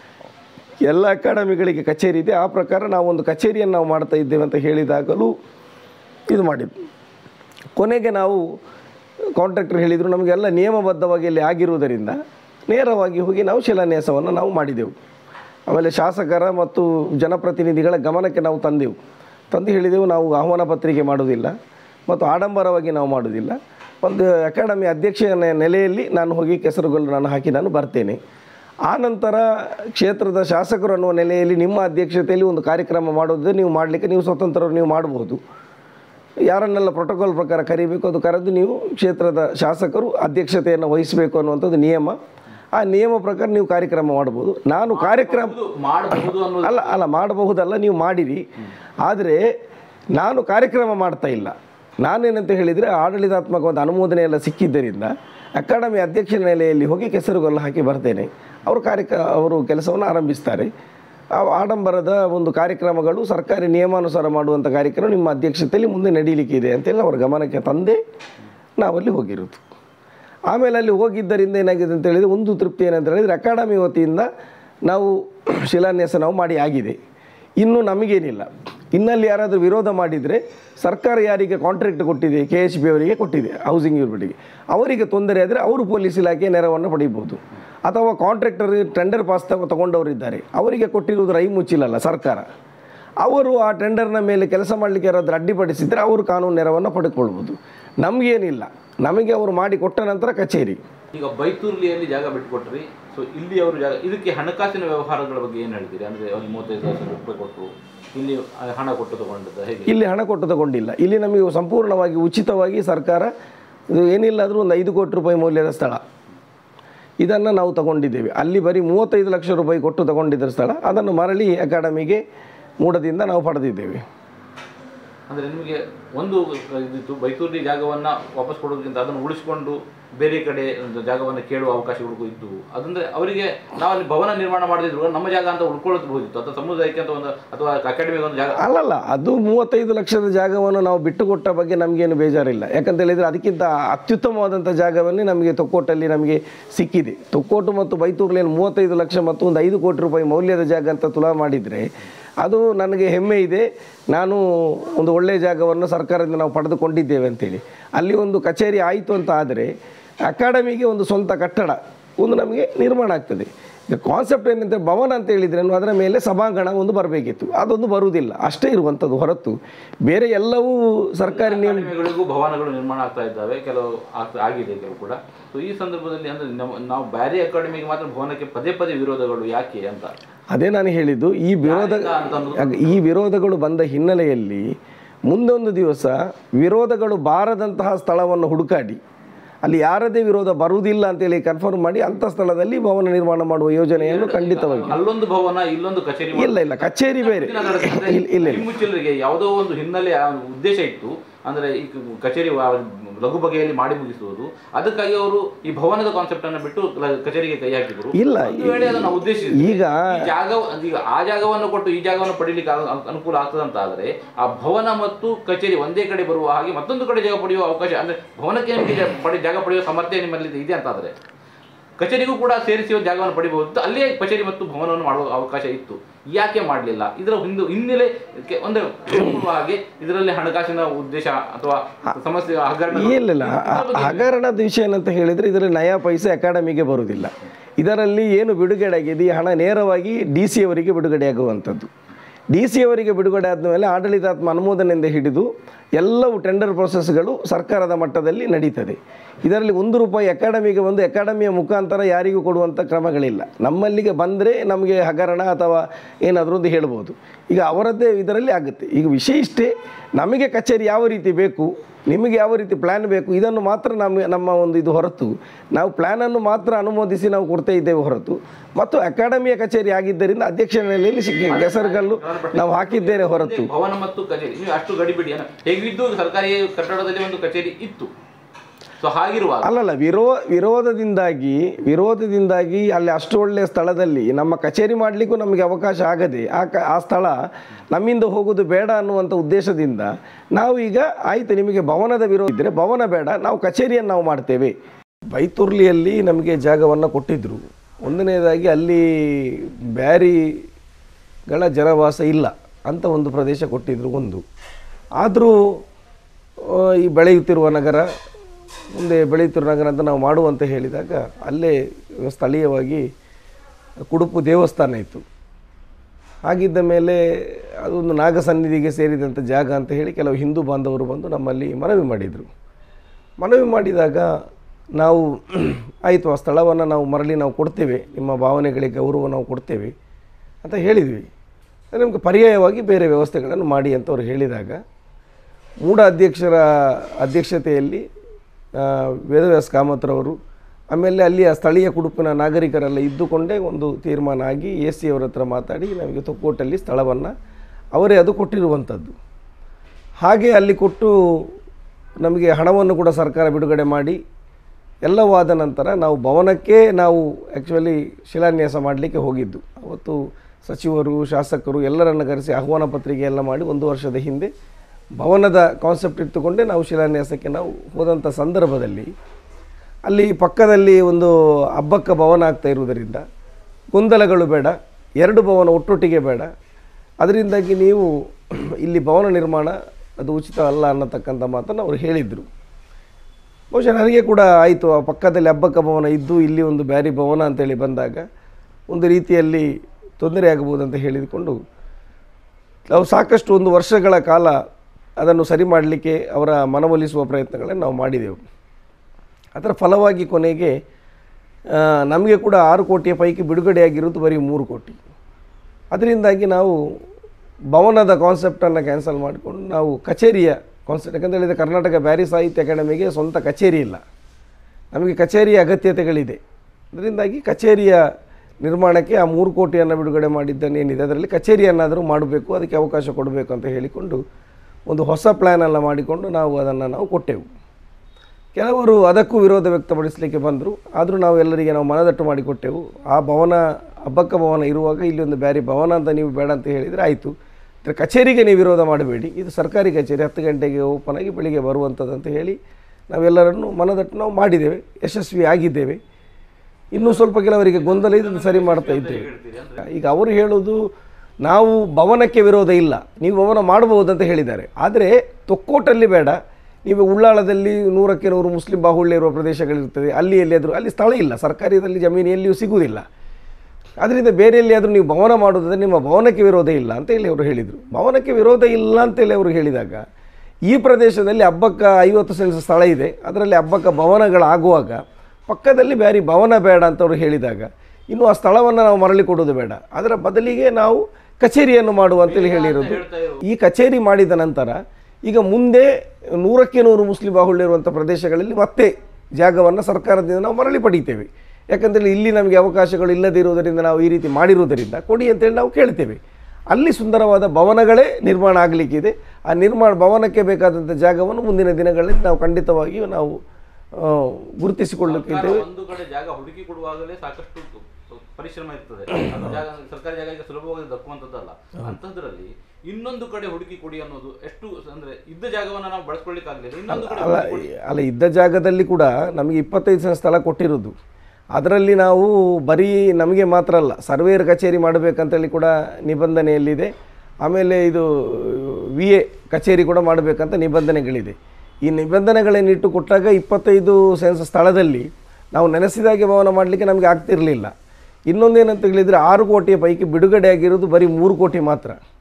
ಎಲ್ಲ ಅಕಾಡೆಮಿಗಳಿಗೆ ಕಚೇರಿ ಇದೆ ಆ ಪ್ರಕಾರ ನಾವು ಒಂದು ಕಚೇರಿಯನ್ನು ನಾವು ಮಾಡ್ತಾ ಇದ್ದೇವೆ ಅಂತ ಹೇಳಿದಾಗಲೂ ಇದು ಮಾಡಿದ್ದು ಕೊನೆಗೆ ನಾವು ಕಾಂಟ್ರಾಕ್ಟರ್ ಹೇಳಿದರು ನಮಗೆಲ್ಲ ನಿಯಮಬದ್ಧವಾಗಿ ಇಲ್ಲಿ ಆಗಿರುವುದರಿಂದ ನೇರವಾಗಿ ಹೋಗಿ ನಾವು ಶಿಲಾನ್ಯಾಸವನ್ನು ನಾವು ಮಾಡಿದೆವು ಆಮೇಲೆ ಶಾಸಕರ ಮತ್ತು ಜನಪ್ರತಿನಿಧಿಗಳ ಗಮನಕ್ಕೆ ನಾವು ತಂದೆವು ತಂದು ಹೇಳಿದೆವು ನಾವು ಆಹ್ವಾನ ಪತ್ರಿಕೆ ಮಾಡುವುದಿಲ್ಲ ಮತ್ತು ಆಡಂಬರವಾಗಿ ನಾವು ಮಾಡುವುದಿಲ್ಲ ಒಂದು ಅಕಾಡೆಮಿ ಅಧ್ಯಕ್ಷ ನೆಲೆಯಲ್ಲಿ ನಾನು ಹೋಗಿ ಕೆಸರುಗಳು ನಾನು ಹಾಕಿ ನಾನು ಬರ್ತೇನೆ ಆ ನಂತರ ಕ್ಷೇತ್ರದ ಶಾಸಕರು ಅನ್ನುವ ನೆಲೆಯಲ್ಲಿ ನಿಮ್ಮ ಅಧ್ಯಕ್ಷತೆಯಲ್ಲಿ ಒಂದು ಕಾರ್ಯಕ್ರಮ ಮಾಡೋದು ನೀವು ಮಾಡಲಿಕ್ಕೆ ನೀವು ಸ್ವತಂತ್ರರು ನೀವು ಮಾಡಬಹುದು ಯಾರನ್ನೆಲ್ಲ ಪ್ರೋಟೋಕಾಲ್ ಪ್ರಕಾರ ಕರಿಬೇಕು ಅದು ಕರೆದು ನೀವು ಕ್ಷೇತ್ರದ ಶಾಸಕರು ಅಧ್ಯಕ್ಷತೆಯನ್ನು ವಹಿಸಬೇಕು ಅನ್ನುವಂಥದ್ದು ನಿಯಮ ಆ ನಿಯಮ ಪ್ರಕಾರ ನೀವು ಕಾರ್ಯಕ್ರಮ ಮಾಡ್ಬೋದು ನಾನು ಕಾರ್ಯಕ್ರಮ ಇದು ಮಾಡಬಹುದು ಅನ್ನೋದು ಅಲ್ಲ ಅಲ್ಲ ಮಾಡಬಹುದಲ್ಲ ನೀವು ಮಾಡಿರಿ ಆದರೆ ನಾನು ಕಾರ್ಯಕ್ರಮ ಮಾಡ್ತಾ ಇಲ್ಲ ನಾನೇನಂತ ಹೇಳಿದರೆ ಆಡಳಿತಾತ್ಮಕವಾದ ಅನುಮೋದನೆ ಎಲ್ಲ ಸಿಕ್ಕಿದ್ದರಿಂದ ಅಕಾಡೆಮಿ ಅಧ್ಯಕ್ಷ ನೆಲೆಯಲ್ಲಿ ಹೋಗಿ ಕೆಸರುಗೊಲ್ಲ ಹಾಕಿ ಬರ್ತೇನೆ ಅವರು ಕಾರ್ಯಕ ಅವರು ಕೆಲಸವನ್ನು ಆರಂಭಿಸ್ತಾರೆ ಆ ಆಡಂಬರದ ಒಂದು ಕಾರ್ಯಕ್ರಮಗಳು ಸರ್ಕಾರಿ ನಿಯಮಾನುಸಾರ ಮಾಡುವಂಥ ಕಾರ್ಯಕ್ರಮ ನಿಮ್ಮ ಅಧ್ಯಕ್ಷತೆಯಲ್ಲಿ ಮುಂದೆ ನಡೀಲಿಕ್ಕೆ ಇದೆ ಅಂತೇಳಿ ಅವರ ಗಮನಕ್ಕೆ ತಂದೆ ನಾವಲ್ಲಿ ಹೋಗಿರೋದು ಆಮೇಲೆ ಅಲ್ಲಿ ಹೋಗಿದ್ದರಿಂದ ಏನಾಗಿದೆ ಅಂತ ಹೇಳಿದರೆ ಒಂದು ತೃಪ್ತಿ ಏನಂತ ಹೇಳಿದರೆ ಅಕಾಡೆಮಿ ವತಿಯಿಂದ ನಾವು ಶಿಲಾನ್ಯಾಸ ನಾವು ಮಾಡಿ ಆಗಿದೆ ಇನ್ನು ನಮಗೇನಿಲ್ಲ ಇನ್ನಲ್ಲಿ ಯಾರಾದರೂ ವಿರೋಧ ಮಾಡಿದರೆ ಸರ್ಕಾರ ಯಾರಿಗೆ ಕಾಂಟ್ರಾಕ್ಟ್ ಕೊಟ್ಟಿದೆ ಕೆ ಎಚ್ ಬಿ ಅವರಿಗೆ ಕೊಟ್ಟಿದೆ ಹೌಸಿಂಗ್ ಯೂನಿಟಿಗೆ ಅವರಿಗೆ ತೊಂದರೆ ಆದರೆ ಅವರು ಪೊಲೀಸ್ ಇಲಾಖೆ ನೆರವನ್ನು ಪಡೀಬೋದು ಅಥವಾ ಕಾಂಟ್ರಾಕ್ಟರ್ ಟೆಂಡರ್ ಪಾಸ್ ತಗೊ ತಗೊಂಡವರಿದ್ದಾರೆ ಅವರಿಗೆ ಕೊಟ್ಟಿರುವುದು ರೈ ಮುಚ್ಚಿಲ್ಲಲ್ಲ ಸರ್ಕಾರ ಅವರು ಆ ಟೆಂಡರ್ನ ಮೇಲೆ ಕೆಲಸ ಮಾಡಲಿಕ್ಕೆ ಯಾರಾದರೂ ಅಡ್ಡಿಪಡಿಸಿದರೆ ಅವರು ಕಾನೂನು ನೆರವನ್ನು ಪಡ್ಕೊಳ್ಬೋದು ನಮಗೇನಿಲ್ಲ ನಮಗೆ ಅವರು ಮಾಡಿ ಕೊಟ್ಟ ನಂತರ ಕಚೇರಿ ಈಗ ಬೈತೂರ್ಲಿಯಲ್ಲಿ ಜಾಗ ಬಿಟ್ಟುಕೊಟ್ರಿ ಸೊ ಇಲ್ಲಿ ಅವರು ಜಾಗ ಇದಕ್ಕೆ ಹಣಕಾಸಿನ ವ್ಯವಹಾರಗಳ ಬಗ್ಗೆ ಏನು ಹೇಳ್ತೀರಿ ಅಂದ್ರೆ ಅಲ್ಲಿ ಮೂವತ್ತೈದು ಲಕ್ಷ ರೂಪಾಯಿ ಕೊಟ್ಟರು ಇಲ್ಲಿ ಆ ಹಣ ಕೊಟ್ಟು ತಗೊಂಡದ್ದು ಹೇಗೆ ಇಲ್ಲಿ ಹಣ ಕೊಟ್ಟು ತಗೊಂಡಿಲ್ಲ ಇಲ್ಲಿ ನಮಗೆ ಸಂಪೂರ್ಣವಾಗಿ ಉಚಿತವಾಗಿ ಸರ್ಕಾರ ಇದು ಏನಿಲ್ಲ ಆದರೂ ಒಂದು ಐದು ಕೋಟಿ ರೂಪಾಯಿ ಮೌಲ್ಯದ ಸ್ಥಳ ಇದನ್ನು ನಾವು ತಗೊಂಡಿದ್ದೇವೆ ಅಲ್ಲಿ ಬರೀ ಮೂವತ್ತೈದು ಲಕ್ಷ ರೂಪಾಯಿ ಕೊಟ್ಟು ತಗೊಂಡಿದ್ದ ಸ್ಥಳ ಅದನ್ನು ಮರಳಿ ಅಕಾಡೆಮಿಗೆ ಮೂಡದಿಂದ ನಾವು ಪಡೆದಿದ್ದೇವೆ ಅಂದ್ರೆ ನಿಮಗೆ ಒಂದು ಇದಿತ್ತು ಬೈತೂರ್ಲಿ ಜಾಗವನ್ನ ವಾಪಸ್ ಕೊಡೋದಕ್ಕಿಂತ ಅದನ್ನು ಉಳಿಸಿಕೊಂಡು ಬೇರೆ ಕಡೆ ಒಂದು ಜಾಗವನ್ನು ಕೇಳುವ ಅವಕಾಶಗಳು ಇದ್ದವು ಅದಂದ್ರೆ ಅವರಿಗೆ ನಾವು ಅಲ್ಲಿ ಭವನ ನಿರ್ಮಾಣ ಮಾಡದಿದ್ರು ನಮ್ಮ ಜಾಗ ಅಂತ ಉಳ್ಕೊಳ್ಳೋದಿತ್ತು ಅಥವಾ ಸಮುದಾಯಕ್ಕೆ ಅಂತ ಒಂದು ಅಥವಾ ಅಕಾಡೆಮಿಗೆ ಒಂದು ಜಾಗ ಅಲ್ಲಲ್ಲ ಅದು ಮೂವತ್ತೈದು ಲಕ್ಷದ ಜಾಗವನ್ನು ನಾವು ಬಿಟ್ಟುಕೊಟ್ಟ ಬಗ್ಗೆ ನಮಗೇನು ಬೇಜಾರಿಲ್ಲ ಯಾಕಂತ ಹೇಳಿದರೆ ಅದಕ್ಕಿಂತ ಅತ್ಯುತ್ತಮವಾದಂಥ ಜಾಗವನ್ನೇ ನಮಗೆ ತೊಕ್ಕೋಟಲ್ಲಿ ನಮಗೆ ಸಿಕ್ಕಿದೆ ತೊಕ್ಕೋಟು ಮತ್ತು ಬೈತೂರ್ಲೇನು ಮೂವತ್ತೈದು ಲಕ್ಷ ಮತ್ತು ಒಂದು ಐದು ಕೋಟಿ ರೂಪಾಯಿ ಮೌಲ್ಯದ ಜಾಗ ಅಂತ ತುಲಾ ಮಾಡಿದರೆ ಅದು ನನಗೆ ಹೆಮ್ಮೆ ಇದೆ ನಾನು ಒಂದು ಒಳ್ಳೆಯ ಜಾಗವನ್ನು ಸರ್ಕಾರದಿಂದ ನಾವು ಪಡೆದುಕೊಂಡಿದ್ದೇವೆ ಅಂತೇಳಿ ಅಲ್ಲಿ ಒಂದು ಕಚೇರಿ ಆಯಿತು ಅಂತ ಆದರೆ ಅಕಾಡೆಮಿಗೆ ಒಂದು ಸ್ವಂತ ಕಟ್ಟಡ ಒಂದು ನಮಗೆ ನಿರ್ಮಾಣ ಆಗ್ತದೆ ಈಗ ಕಾನ್ಸೆಪ್ಟ್ ಏನಂತ ಭವನ ಅಂತ ಹೇಳಿದ್ರೆ ಅದರ ಮೇಲೆ ಸಭಾಂಗಣ ಒಂದು ಬರಬೇಕಿತ್ತು ಅದೊಂದು ಬರುವುದಿಲ್ಲ ಅಷ್ಟೇ ಇರುವಂಥದ್ದು ಹೊರತು ಬೇರೆ ಎಲ್ಲವೂ ಸರ್ಕಾರಿ ನಿಯಮ ಅಕಾಡೆಮಿಗಳಿಗೂ ಭವನಗಳು ನಿರ್ಮಾಣ ಆಗ್ತಾ ಇದ್ದಾವೆ ಕೆಲವು ಆಗ್ತಾ- ಆಗಿದೆ ಕೆಲವು ಕೂಡ ಸೊ ಈ ಸಂದರ್ಭದಲ್ಲಿ ಅಂದ್ರೆ ನಮ್ಮ- ನಾವು ಬ್ಯಾರಿ ಅಕಾಡೆಮಿಗೆ ಮಾತ್ರ ಭವನಕ್ಕೆ ಪದೇ ಪದೇ ವಿರೋಧಗಳು ಯಾಕೆ ಅಂತ ಅದೇ ನಾನು ಹೇಳಿದ್ದು ಈ ವಿರೋಧ ಯಾರಿಂದ ಅಂತ ಅನ್ನೋದು- ಈ ವಿರೋಧಗಳು ಬಂದ ಹಿನ್ನೆಲೆಯಲ್ಲಿ ಮುಂದೊಂದು ದಿವಸ ವಿರೋಧಗಳು ಬಾರದಂತಹ ಸ್ಥಳವನ್ನು ಹುಡುಕಾಡಿ ಅಲ್ಲಿ ಯಾರದೇ ವಿರೋಧ ಬರುವುದಿಲ್ಲ ಅಂತೇಳಿ ಕನ್ಫರ್ಮ್ ಮಾಡಿ ಅಂಥ ಸ್ಥಳದಲ್ಲಿ ಭವನ ನಿರ್ಮಾಣ ಮಾಡುವ ಯೋಜನೆಯನ್ನು ಖಂಡಿತವಾಗಿ ಅಲ್ಲೊಂದು ಭವನ ಇಲ್ಲೊಂದು ಕಚೇರಿ ಇಲ್ಲ ಇಲ್ಲ ಕಚೇರಿ ಬೇರೆ ಇಲ್ಲ ಇಲ್ಲ ಇಲ್ಲ ಮುಚ್ಚಲರಿಗೆ ಯಾವುದೋ ಒಂದು ಹಿನ್ನೆಲೆ ಆ ಉದ್ದೇಶ ಇತ್ತು ಅಂದ್ರೆ ಈ ಕಚೇರಿ ವಾ- ಲಘು ಬಗೆಯಲ್ಲಿ ಮಾಡಿ ಮುಗಿಸುವುದು ಅದಕ್ಕಾಗಿ ಅವರು ಈ ಭವನದ ಕಾನ್ಸೆಪ್ಟ್ ಅನ್ನು ಬಿಟ್ಟು ಲ- ಕಚೇರಿಗೆ ಕೈ ಹಾಕಿದ್ರು ಇಲ್ಲ, ಒಂದು ವೇಳೆ ಅದನ್ನು ಉದ್ದೇಶಿಸಿ ಈಗ ಈ ಜಾಗ ಈಗ ಆ ಜಾಗವನ್ನು ಕೊಟ್ಟು ಈ ಜಾಗವನ್ನು ಪಡೀಲಿಕ್ಕೆ ಆ- ಅನು- ಅನುಕೂಲ ಆಗ್ತದಂತ ಆದ್ರೆ ಆ ಭವನ ಮತ್ತು ಕಚೇರಿ ಒಂದೇ ಕಡೆ ಬರುವ ಹಾಗೆ ಮತ್ತೊಂದು ಕಡೆ ಜಾಗ ಪಡೆಯುವ ಅವಕಾಶ ಅಂದ್ರೆ ಭವನಕ್ಕೆ ನಿಮಗೆ ಜಾ- ಪಡೆ ಜಾಗ ಪಡೆಯುವ ಸಾಮರ್ಥ್ಯ ನಿಮ್ಮಲ್ಲಿ ಇದೆ ಅಂತ ಆದ್ರೆ ಕಚೇರಿಗೂ ಕೂಡ ಸೇರಿಸಿ ಒಂದು ಜಾಗವನ್ನು ಪಡಿಬಹುದು ಅಲ್ಲಿಯೇ ಕಚೇರಿ ಮತ್ತು ಭವನವನ್ನು ಮಾಡುವ ಅವಕಾಶ ಇತ್ತು ಯಾಕೆ ಮಾಡಲಿಲ್ಲ ಇದರ ಹಿಂದೆ ಹಿನ್ನೆಲೆ ಕೆ- ಒಂದು ಹೇಳುವ ಹಾಗೆ ಇದರಲ್ಲಿ ಹಣಕಾಸಿನ ಉದ್ದೇಶ ಅಥವಾ ಸಮಸ್ಯೆ ಹಗರಣ ಇಲ್ಲ ಇಲ್ಲ ಹ- ಹಗರಣದ ವಿಷಯ ಏನಂತ ಹೇಳಿದರೆ ಇದರಲ್ಲಿ ನಯಾ ಪೈಸೆ ಅಕಾಡೆಮಿಗೆ ಬರುವುದಿಲ್ಲ ಇದರಲ್ಲಿ ಏನು ಬಿಡುಗಡೆ ಆಗಿದೆ ಈ ಹಣ ನೇರವಾಗಿ ಡಿ ಸಿ ಅವರಿಗೆ ಬಿಡುಗಡೆ ಆಗುವಂಥದ್ದು ಡಿ ಸಿ ಅವರಿಗೆ ಬಿಡುಗಡೆ ಆದಮೇಲೆ ಆಡಳಿತಾತ್ಮ ಅನುಮೋದನೆಯಿಂದ ಹಿಡಿದು ಎಲ್ಲವೂ ಟೆಂಡರ್ ಪ್ರೊಸೆಸ್ಗಳು ಸರ್ಕಾರದ ಮಟ್ಟದಲ್ಲಿ ನಡೀತದೆ ಇದರಲ್ಲಿ ಒಂದು ರೂಪಾಯಿ ಅಕಾಡೆಮಿಗೆ ಒಂದು ಅಕಾಡೆಮಿಯ ಮುಖಾಂತರ ಯಾರಿಗೂ ಕೊಡುವಂಥ ಕ್ರಮಗಳಿಲ್ಲ ನಮ್ಮಲ್ಲಿಗೆ ಬಂದರೆ ನಮಗೆ ಹಗರಣ ಅಥವಾ ಏನಾದರೂ ಒಂದು ಹೇಳ್ಬೋದು ಈಗ ಅವರದ್ದೇ ಇದರಲ್ಲಿ ಆಗುತ್ತೆ ಈಗ ವಿಷಯ ಇಷ್ಟೇ ನಮಗೆ ಕಚೇರಿ ಯಾವ ರೀತಿ ಬೇಕು ನಿಮಗೆ ಯಾವ ರೀತಿ ಪ್ಲ್ಯಾನ್ ಬೇಕು ಇದನ್ನು ಮಾತ್ರ ನಮ್ಮ ನಮ್ಮ ಒಂದು ಇದು ಹೊರತು ನಾವು ಪ್ಲ್ಯಾನನ್ನು ಮಾತ್ರ ಅನುಮೋದಿಸಿ ನಾವು ಕೊಡ್ತಾ ಇದ್ದೇವೆ ಹೊರತು ಮತ್ತು ಅಕಾಡೆಮಿಯ ಕಚೇರಿ ಆಗಿದ್ದರಿಂದ ಅಧ್ಯಕ್ಷರ ನೆಲೆಯಲ್ಲಿ ಸಿಕ್ಕಿ ಹೆಸರುಗಲ್ಲು ನಾವು ಹಾಕಿದ್ದೇವೆ ಹೊರತು ಭವನ ಮತ್ತು ಕಚೇರಿ ನೀವು ಅಷ್ಟು ಗಡಿಬಿಡಿ ಅನ್ನ- ಹೇಗಿದ್ದು ಸರ್ಕಾರಿ ಕಟ್ಟಡದಲ್ಲಿ ಒಂದು ಕಚೇರಿ ಇತ್ತು ಸೊ ಹಾಗಿರುವಾಗ ಅಲ್ಲಲ್ಲ ವಿರೋ ವಿರೋಧದಿಂದಾಗಿ ವಿರೋಧದಿಂದಾಗಿ ಅಲ್ಲಿ ಅಷ್ಟು ಒಳ್ಳೆಯ ಸ್ಥಳದಲ್ಲಿ ನಮ್ಮ ಕಚೇರಿ ಮಾಡಲಿಕ್ಕೂ ನಮಗೆ ಅವಕಾಶ ಆಗದೆ ಆ ಕ ಆ ಸ್ಥಳ ನಮ್ಮಿಂದ ಹೋಗೋದು ಬೇಡ ಅನ್ನುವಂಥ ಉದ್ದೇಶದಿಂದ ನಾವು ಈಗ ಆಯಿತು ನಿಮಗೆ ಭವನದ ವಿರೋಧ ಇದ್ದರೆ ಭವನ ಬೇಡ ನಾವು ಕಚೇರಿಯನ್ನು ನಾವು ಮಾಡ್ತೇವೆ ಬೈತುರ್ಲಿಯಲ್ಲಿ ನಮಗೆ ಜಾಗವನ್ನು ಕೊಟ್ಟಿದ್ದರು ಒಂದನೇದಾಗಿ ಅಲ್ಲಿ ಬ್ಯಾರಿಗಳ ಜನವಾಸ ಇಲ್ಲ ಅಂತ ಒಂದು ಪ್ರದೇಶ ಕೊಟ್ಟಿದ್ದರು ಒಂದು ಆದರೂ ಈ ಬೆಳೆಯುತ್ತಿರುವ ನಗರ ಮುಂದೆ ಬೆಳೆಯುತ್ತಿರುವ ನಗರ ಅಂತ ನಾವು ಮಾಡುವಂತ ಹೇಳಿದಾಗ ಅಲ್ಲೇ ಸ್ಥಳೀಯವಾಗಿ ಕುಡುಪು ದೇವಸ್ಥಾನ ಇತ್ತು ಹಾಗಿದ್ದ ಮೇಲೆ ಅದೊಂದು ನಾಗ ಸನ್ನಿಧಿಗೆ ಸೇರಿದಂಥ ಜಾಗ ಅಂತ ಹೇಳಿ ಕೆಲವು ಹಿಂದೂ ಬಾಂಧವರು ಬಂದು ನಮ್ಮಲ್ಲಿ ಮನವಿ ಮಾಡಿದರು ಮನವಿ ಮಾಡಿದಾಗ ನಾವು ಆಯಿತು ಆ ಸ್ಥಳವನ್ನು ನಾವು ಮರಳಿ ನಾವು ಕೊಡ್ತೇವೆ ನಿಮ್ಮ ಭಾವನೆಗಳಿಗೆ ಗೌರವ ನಾವು ಕೊಡ್ತೇವೆ ಅಂತ ಹೇಳಿದ್ವಿ ನಮಗೆ ಪರ್ಯಾಯವಾಗಿ ಬೇರೆ ವ್ಯವಸ್ಥೆಗಳನ್ನು ಮಾಡಿ ಅಂತ ಅವ್ರು ಹೇಳಿದಾಗ ಮೂಡ ಅಧ್ಯಕ್ಷರ ಅಧ್ಯಕ್ಷತೆಯಲ್ಲಿ ಆ, ವೇದವ್ಯಾಸ ಕಾಮತ್ರವರು ಆಮೇಲೆ ಅಲ್ಲಿಯ ಸ್ಥಳೀಯ ಕುಡುಪಿನ ನಾಗರಿಕರೆಲ್ಲ ಇದ್ದುಕೊಂಡೇ ಒಂದು ತೀರ್ಮಾನ ಆಗಿ ಎ ಸಿ ಅವರ ಹತ್ರ ಮಾತಾಡಿ ನಮಗೆ ತೊಕ್ಕೋಟಲ್ಲಿ ಸ್ಥಳವನ್ನು ಅವರೇ ಅದು ಕೊಟ್ಟಿರುವಂಥದ್ದು ಹಾಗೆ ಅಲ್ಲಿ ಕೊಟ್ಟು ನಮಗೆ ಹಣವನ್ನು ಕೂಡ ಸರ್ಕಾರ ಬಿಡುಗಡೆ ಮಾಡಿ ಎಲ್ಲವೂ ಆದ ನಂತರ ನಾವು ಭವನಕ್ಕೆ ನಾವು ಆ್ಯಕ್ಚುಲಿ ಶಿಲಾನ್ಯಾಸ ಮಾಡಲಿಕ್ಕೆ ಹೋಗಿದ್ದು ಅವತ್ತು ಸಚಿವರು ಶಾಸಕರು ಎಲ್ಲರನ್ನು ಕರೆಸಿ ಆಹ್ವಾನ ಪತ್ರಿಕೆ ಎಲ್ಲ ಮಾಡಿ ಒಂದು ವರ್ಷದ ಹಿಂದೆ ಭವನದ ಕಾನ್ಸೆಪ್ಟ್ ಇಟ್ಟುಕೊಂಡೇ ನಾವು ಶಿಲಾನ್ಯಾಸಕ್ಕೆ ನಾವು ಹೋದಂಥ ಸಂದರ್ಭದಲ್ಲಿ ಅಲ್ಲಿ ಪಕ್ಕದಲ್ಲಿ ಒಂದು ಹಬ್ಬಕ್ಕ ಭವನ ಆಗ್ತಾ ಇರುವುದರಿಂದ ಗೊಂದಲಗಳು ಬೇಡ ಎರಡು ಭವನ ಒಟ್ಟೊಟ್ಟಿಗೆ ಬೇಡ ಅದರಿಂದಾಗಿ ನೀವು ಇಲ್ಲಿ ಭವನ ನಿರ್ಮಾಣ ಅದು ಉಚಿತ ಅಲ್ಲ ಅನ್ನತಕ್ಕಂಥ ಮಾತನ್ನು ಅವರು ಹೇಳಿದರು ಬಹುಶಃ ನನಗೆ ಕೂಡ ಆಯಿತು ಆ ಪಕ್ಕದಲ್ಲಿ ಹಬ್ಬಕ್ಕ ಭವನ ಇದ್ದು ಇಲ್ಲಿ ಒಂದು ಬ್ಯಾರಿ ಭವನ ಅಂತೇಳಿ ಬಂದಾಗ ಒಂದು ರೀತಿಯಲ್ಲಿ ತೊಂದರೆ ಆಗಬಹುದು ಅಂತ ಹೇಳಿಕೊಂಡು ನಾವು ಸಾಕಷ್ಟು ಒಂದು ವರ್ಷಗಳ ಕಾಲ ಅದನ್ನು ಸರಿ ಮಾಡಲಿಕ್ಕೆ ಅವರ ಮನವೊಲಿಸುವ ಪ್ರಯತ್ನಗಳನ್ನು ನಾವು ಮಾಡಿದೆವು ಅದರ ಫಲವಾಗಿ ಕೊನೆಗೆ ಆ, ನಮಗೆ ಕೂಡ ಆರು ಕೋಟಿಯ ಪೈಕಿ ಬಿಡುಗಡೆಯಾಗಿರೋದು ಬರೀ ಮೂರು ಕೋಟಿ ಅದರಿಂದಾಗಿ ನಾವು ಭವನದ ಕಾನ್ಸೆಪ್ಟನ್ನು ಕ್ಯಾನ್ಸಲ್ ಮಾಡಿಕೊಂಡು ನಾವು ಕಚೇರಿಯ ಕಾನ್ಸೆಪ್ಟ್ ಯಾಕಂತ ಹೇಳಿದರೆ ಕರ್ನಾಟಕ ಬ್ಯಾರಿ ಸಾಹಿತ್ಯ ಅಕಾಡೆಮಿಗೆ ಸ್ವಂತ ಕಚೇರಿ ಇಲ್ಲ ನಮಗೆ ಕಚೇರಿಯ ಅಗತ್ಯತೆಗಳಿದೆ ಅದರಿಂದಾಗಿ ಕಚೇರಿಯ ನಿರ್ಮಾಣಕ್ಕೆ ಆ ಮೂರು ಕೋಟಿಯನ್ನು ಬಿಡುಗಡೆ ಮಾಡಿದ್ದನ್ನೇನಿದೆ ಅದರಲ್ಲಿ ಕಚೇರಿಯನ್ನಾದರೂ ಮಾಡಬೇಕು ಅದಕ್ಕೆ ಅವಕಾಶ ಕೊಡಬೇಕು ಅಂತ ಹೇಳಿಕೊಂಡು ಒಂದು ಹೊಸ ಪ್ಲ್ಯಾನೆಲ್ಲ ಮಾಡಿಕೊಂಡು ನಾವು ಅದನ್ನು ನಾವು ಕೊಟ್ಟೆವು ಕೆಲವರು ಅದಕ್ಕೂ ವಿರೋಧ ವ್ಯಕ್ತಪಡಿಸಲಿಕ್ಕೆ ಬಂದರು ಆದರೂ ನಾವು ಎಲ್ಲರಿಗೆ ನಾವು ಮನದಟ್ಟು ಮಾಡಿಕೊಟ್ಟೆವು ಆ ಭವನ ಹಬ್ಬಕ್ಕ ಭವನ ಇರುವಾಗ ಇಲ್ಲಿ ಒಂದು ಬ್ಯಾರಿ ಭವನ ಅಂತ ನೀವು ಬೇಡ ಅಂತ ಹೇಳಿದರೆ ಆಯಿತು ಆದರೆ ಕಚೇರಿಗೆ ನೀವು ವಿರೋಧ ಮಾಡಬೇಡಿ ಇದು ಸರ್ಕಾರಿ ಕಚೇರಿ ಹತ್ತು ಗಂಟೆಗೆ ಓಪನ್ ಆಗಿ ಬೆಳಿಗ್ಗೆ ಬರುವಂಥದ್ದು ಅಂತ ಹೇಳಿ ನಾವೆಲ್ಲರನ್ನು ಮನದಟ್ಟು ನಾವು ಮಾಡಿದ್ದೇವೆ ಯಶಸ್ವಿ ಆಗಿದ್ದೇವೆ ಇನ್ನೂ ಸ್ವಲ್ಪ ಕೆಲವರಿಗೆ ಗೊಂದಲ ಇದನ್ನು ಸರಿ ಮಾಡ್ತಾ ಇದ್ದೇವೆ ಈಗ ಅವರು ಹೇಳೋದು ನಾವು ಭವನಕ್ಕೆ ವಿರೋಧ ಇಲ್ಲ ನೀವು ಭವನ ಮಾಡಬಹುದು ಅಂತ ಹೇಳಿದ್ದಾರೆ ಆದರೆ ತೊಕ್ಕೋಟಲ್ಲಿ ಬೇಡ ನೀವು ಉಳ್ಳಾಳದಲ್ಲಿ ನೂರಕ್ಕೆ ನೂರು ಮುಸ್ಲಿಂ ಬಾಹುಳ್ಯ ಇರುವ ಪ್ರದೇಶಗಳಿರ್ತದೆ ಅಲ್ಲಿ ಎಲ್ಲಿಯಾದರೂ ಅಲ್ಲಿ ಸ್ಥಳ ಇಲ್ಲ ಸರ್ಕಾರದಲ್ಲಿ ಜಮೀನು ಎಲ್ಲಿಯೂ ಸಿಗುವುದಿಲ್ಲ ಅದರಿಂದ ಬೇರೆ ಎಲ್ಲಿಯಾದರೂ ನೀವು ಭವನ ಮಾಡೋದಾದರೆ ನಿಮ್ಮ ಭವನಕ್ಕೆ ವಿರೋಧ ಇಲ್ಲ ಅಂತ ಹೇಳಿ ಅವರು ಹೇಳಿದರು ಭವನಕ್ಕೆ ವಿರೋಧ ಇಲ್ಲ ಅಂತೇಳಿ ಅವರು ಹೇಳಿದಾಗ ಈ ಪ್ರದೇಶದಲ್ಲಿ ಹಬ್ಬಕ್ಕ ಐವತ್ತು ಸೆನ್ಸ್ ಸ್ಥಳ ಇದೆ ಅದರಲ್ಲಿ ಹಬ್ಬಕ್ಕ ಭವನಗಳಾಗುವಾಗ ಪಕ್ಕದಲ್ಲಿ ಬ್ಯಾರಿ ಭವನ ಬೇಡ ಅಂತ ಅವರು ಹೇಳಿದಾಗ ಇನ್ನು ಆ ಸ್ಥಳವನ್ನು ನಾವು ಮರಳಿ ಕೊಡೋದು ಬೇಡ ಅದರ ಬದಲಿಗೆ ನಾವು ಕಚೇರಿಯನ್ನು ಮಾಡುವ ಅಂತೇಳಿ ಹೇಳಿರೋದು ಈ ಕಚೇರಿ ಮಾಡಿದ ನಂತರ ಈಗ ಮುಂದೆ ನೂರಕ್ಕೆ ನೂರು ಮುಸ್ಲಿಂ ಬಾಹುಳ್ಯ ಇರುವಂಥ ಪ್ರದೇಶಗಳಲ್ಲಿ ಮತ್ತೆ ಜಾಗವನ್ನು ಸರ್ಕಾರದಿಂದ ನಾವು ಮರಳಿ ಪಡೀತೇವೆ ಯಾಕಂತೇಳಿ ಇಲ್ಲಿ ನಮಗೆ ಅವಕಾಶಗಳು ಇಲ್ಲದಿರುವುದರಿಂದ ನಾವು ಈ ರೀತಿ ಮಾಡಿರುವುದರಿಂದ ಕೊಡಿ ಅಂತೇಳಿ ನಾವು ಕೇಳ್ತೇವೆ ಅಲ್ಲಿ ಸುಂದರವಾದ ಭವನಗಳೇ ನಿರ್ಮಾಣ ಆಗಲಿಕ್ಕಿದೆ ಆ ನಿರ್ಮಾಣ ಭವನಕ್ಕೆ ಬೇಕಾದಂಥ ಜಾಗವನ್ನು ಮುಂದಿನ ದಿನಗಳಲ್ಲಿ ನಾವು ಖಂಡಿತವಾಗಿಯೂ ನಾವು ಆ, ಗುರುತಿಸಿಕೊಳ್ಳುತ್ತಿದ್ದೇವೆ ಒಂದು ಕಡೆ ಜಾಗ ಹುಡುಕಿ ಕೊಡುವಾಗಲೇ ಸಾಕಷ್ಟು ಪರಿಶ್ರಮ ಇರ್ತದೆ ಅದು ಜಾಗ ಸರ್ಕಾರಿ ಜಾಗ ಈಗ ಸುಲಭವಾಗಿ ದಕ್ಕುವಂಥದ್ದಲ್ಲ ಅಂಥದ್ರಲ್ಲಿ ಇನ್ನೊಂದು ಕಡೆ ಹುಡುಕಿ ಕೊಡಿ ಅನ್ನೋದು ಎಷ್ಟು ಅಂದ್ರೆ ಇದ್ದ ಜಾಗವನ್ನ ನಾವು ಬಳಸ್ಕೊಳ್ಳಿಕ್ಕಾಗಲಿಲ್ಲ ಇನ್ನೊಂದು ಕಡೆ ಅಲ್ಲ ಅಲ್ಲ ಇದ್ದ ಜಾಗದಲ್ಲಿ ಕೂಡ ನಮಗೆ ಇಪ್ಪತ್ತೈದು ಸೆಂಟ್ ಸ್ಥಳ ಕೊಟ್ಟಿರೋದು ಅದರಲ್ಲಿ ನಾವು ಬರೀ ನಮಗೆ ಮಾತ್ರ ಅಲ್ಲ ಸರ್ವೇಯರ್ ಕಚೇರಿ ಮಾಡಬೇಕಂತೇಳಿ ಕೂಡ ನಿಬಂಧನೆಯಲ್ಲಿದೆ ಆಮೇಲೆ ಇದು ವಿ ಎ ಕಚೇರಿ ಕೂಡ ಮಾಡಬೇಕಂತ ನಿಬಂಧನೆಗಳಿದೆ ಈ ನಿಬಂಧನೆಗಳನ್ನಿಟ್ಟು ಕೊಟ್ಟಾಗ ಇಪ್ಪತ್ತೈದು ಸೆನ್ಸ್ ಸ್ಥಳದಲ್ಲಿ ನಾವು ನೆನೆಸಿದಾಗೆ ಭವನ ಮಾಡಲಿಕ್ಕೆ ನಮಗೆ ಆಗ್ತಿರಲಿಲ್ಲ ಇನ್ನೊಂದೇನಂತ ಹೇಳಿದರೆ ಆರು ಕೋಟಿಯ ಪೈಕಿ ಬಿಡುಗಡೆ ಆಗಿರೋದು ಬರೀ ಮೂರು ಕೋಟಿ ಮಾತ್ರ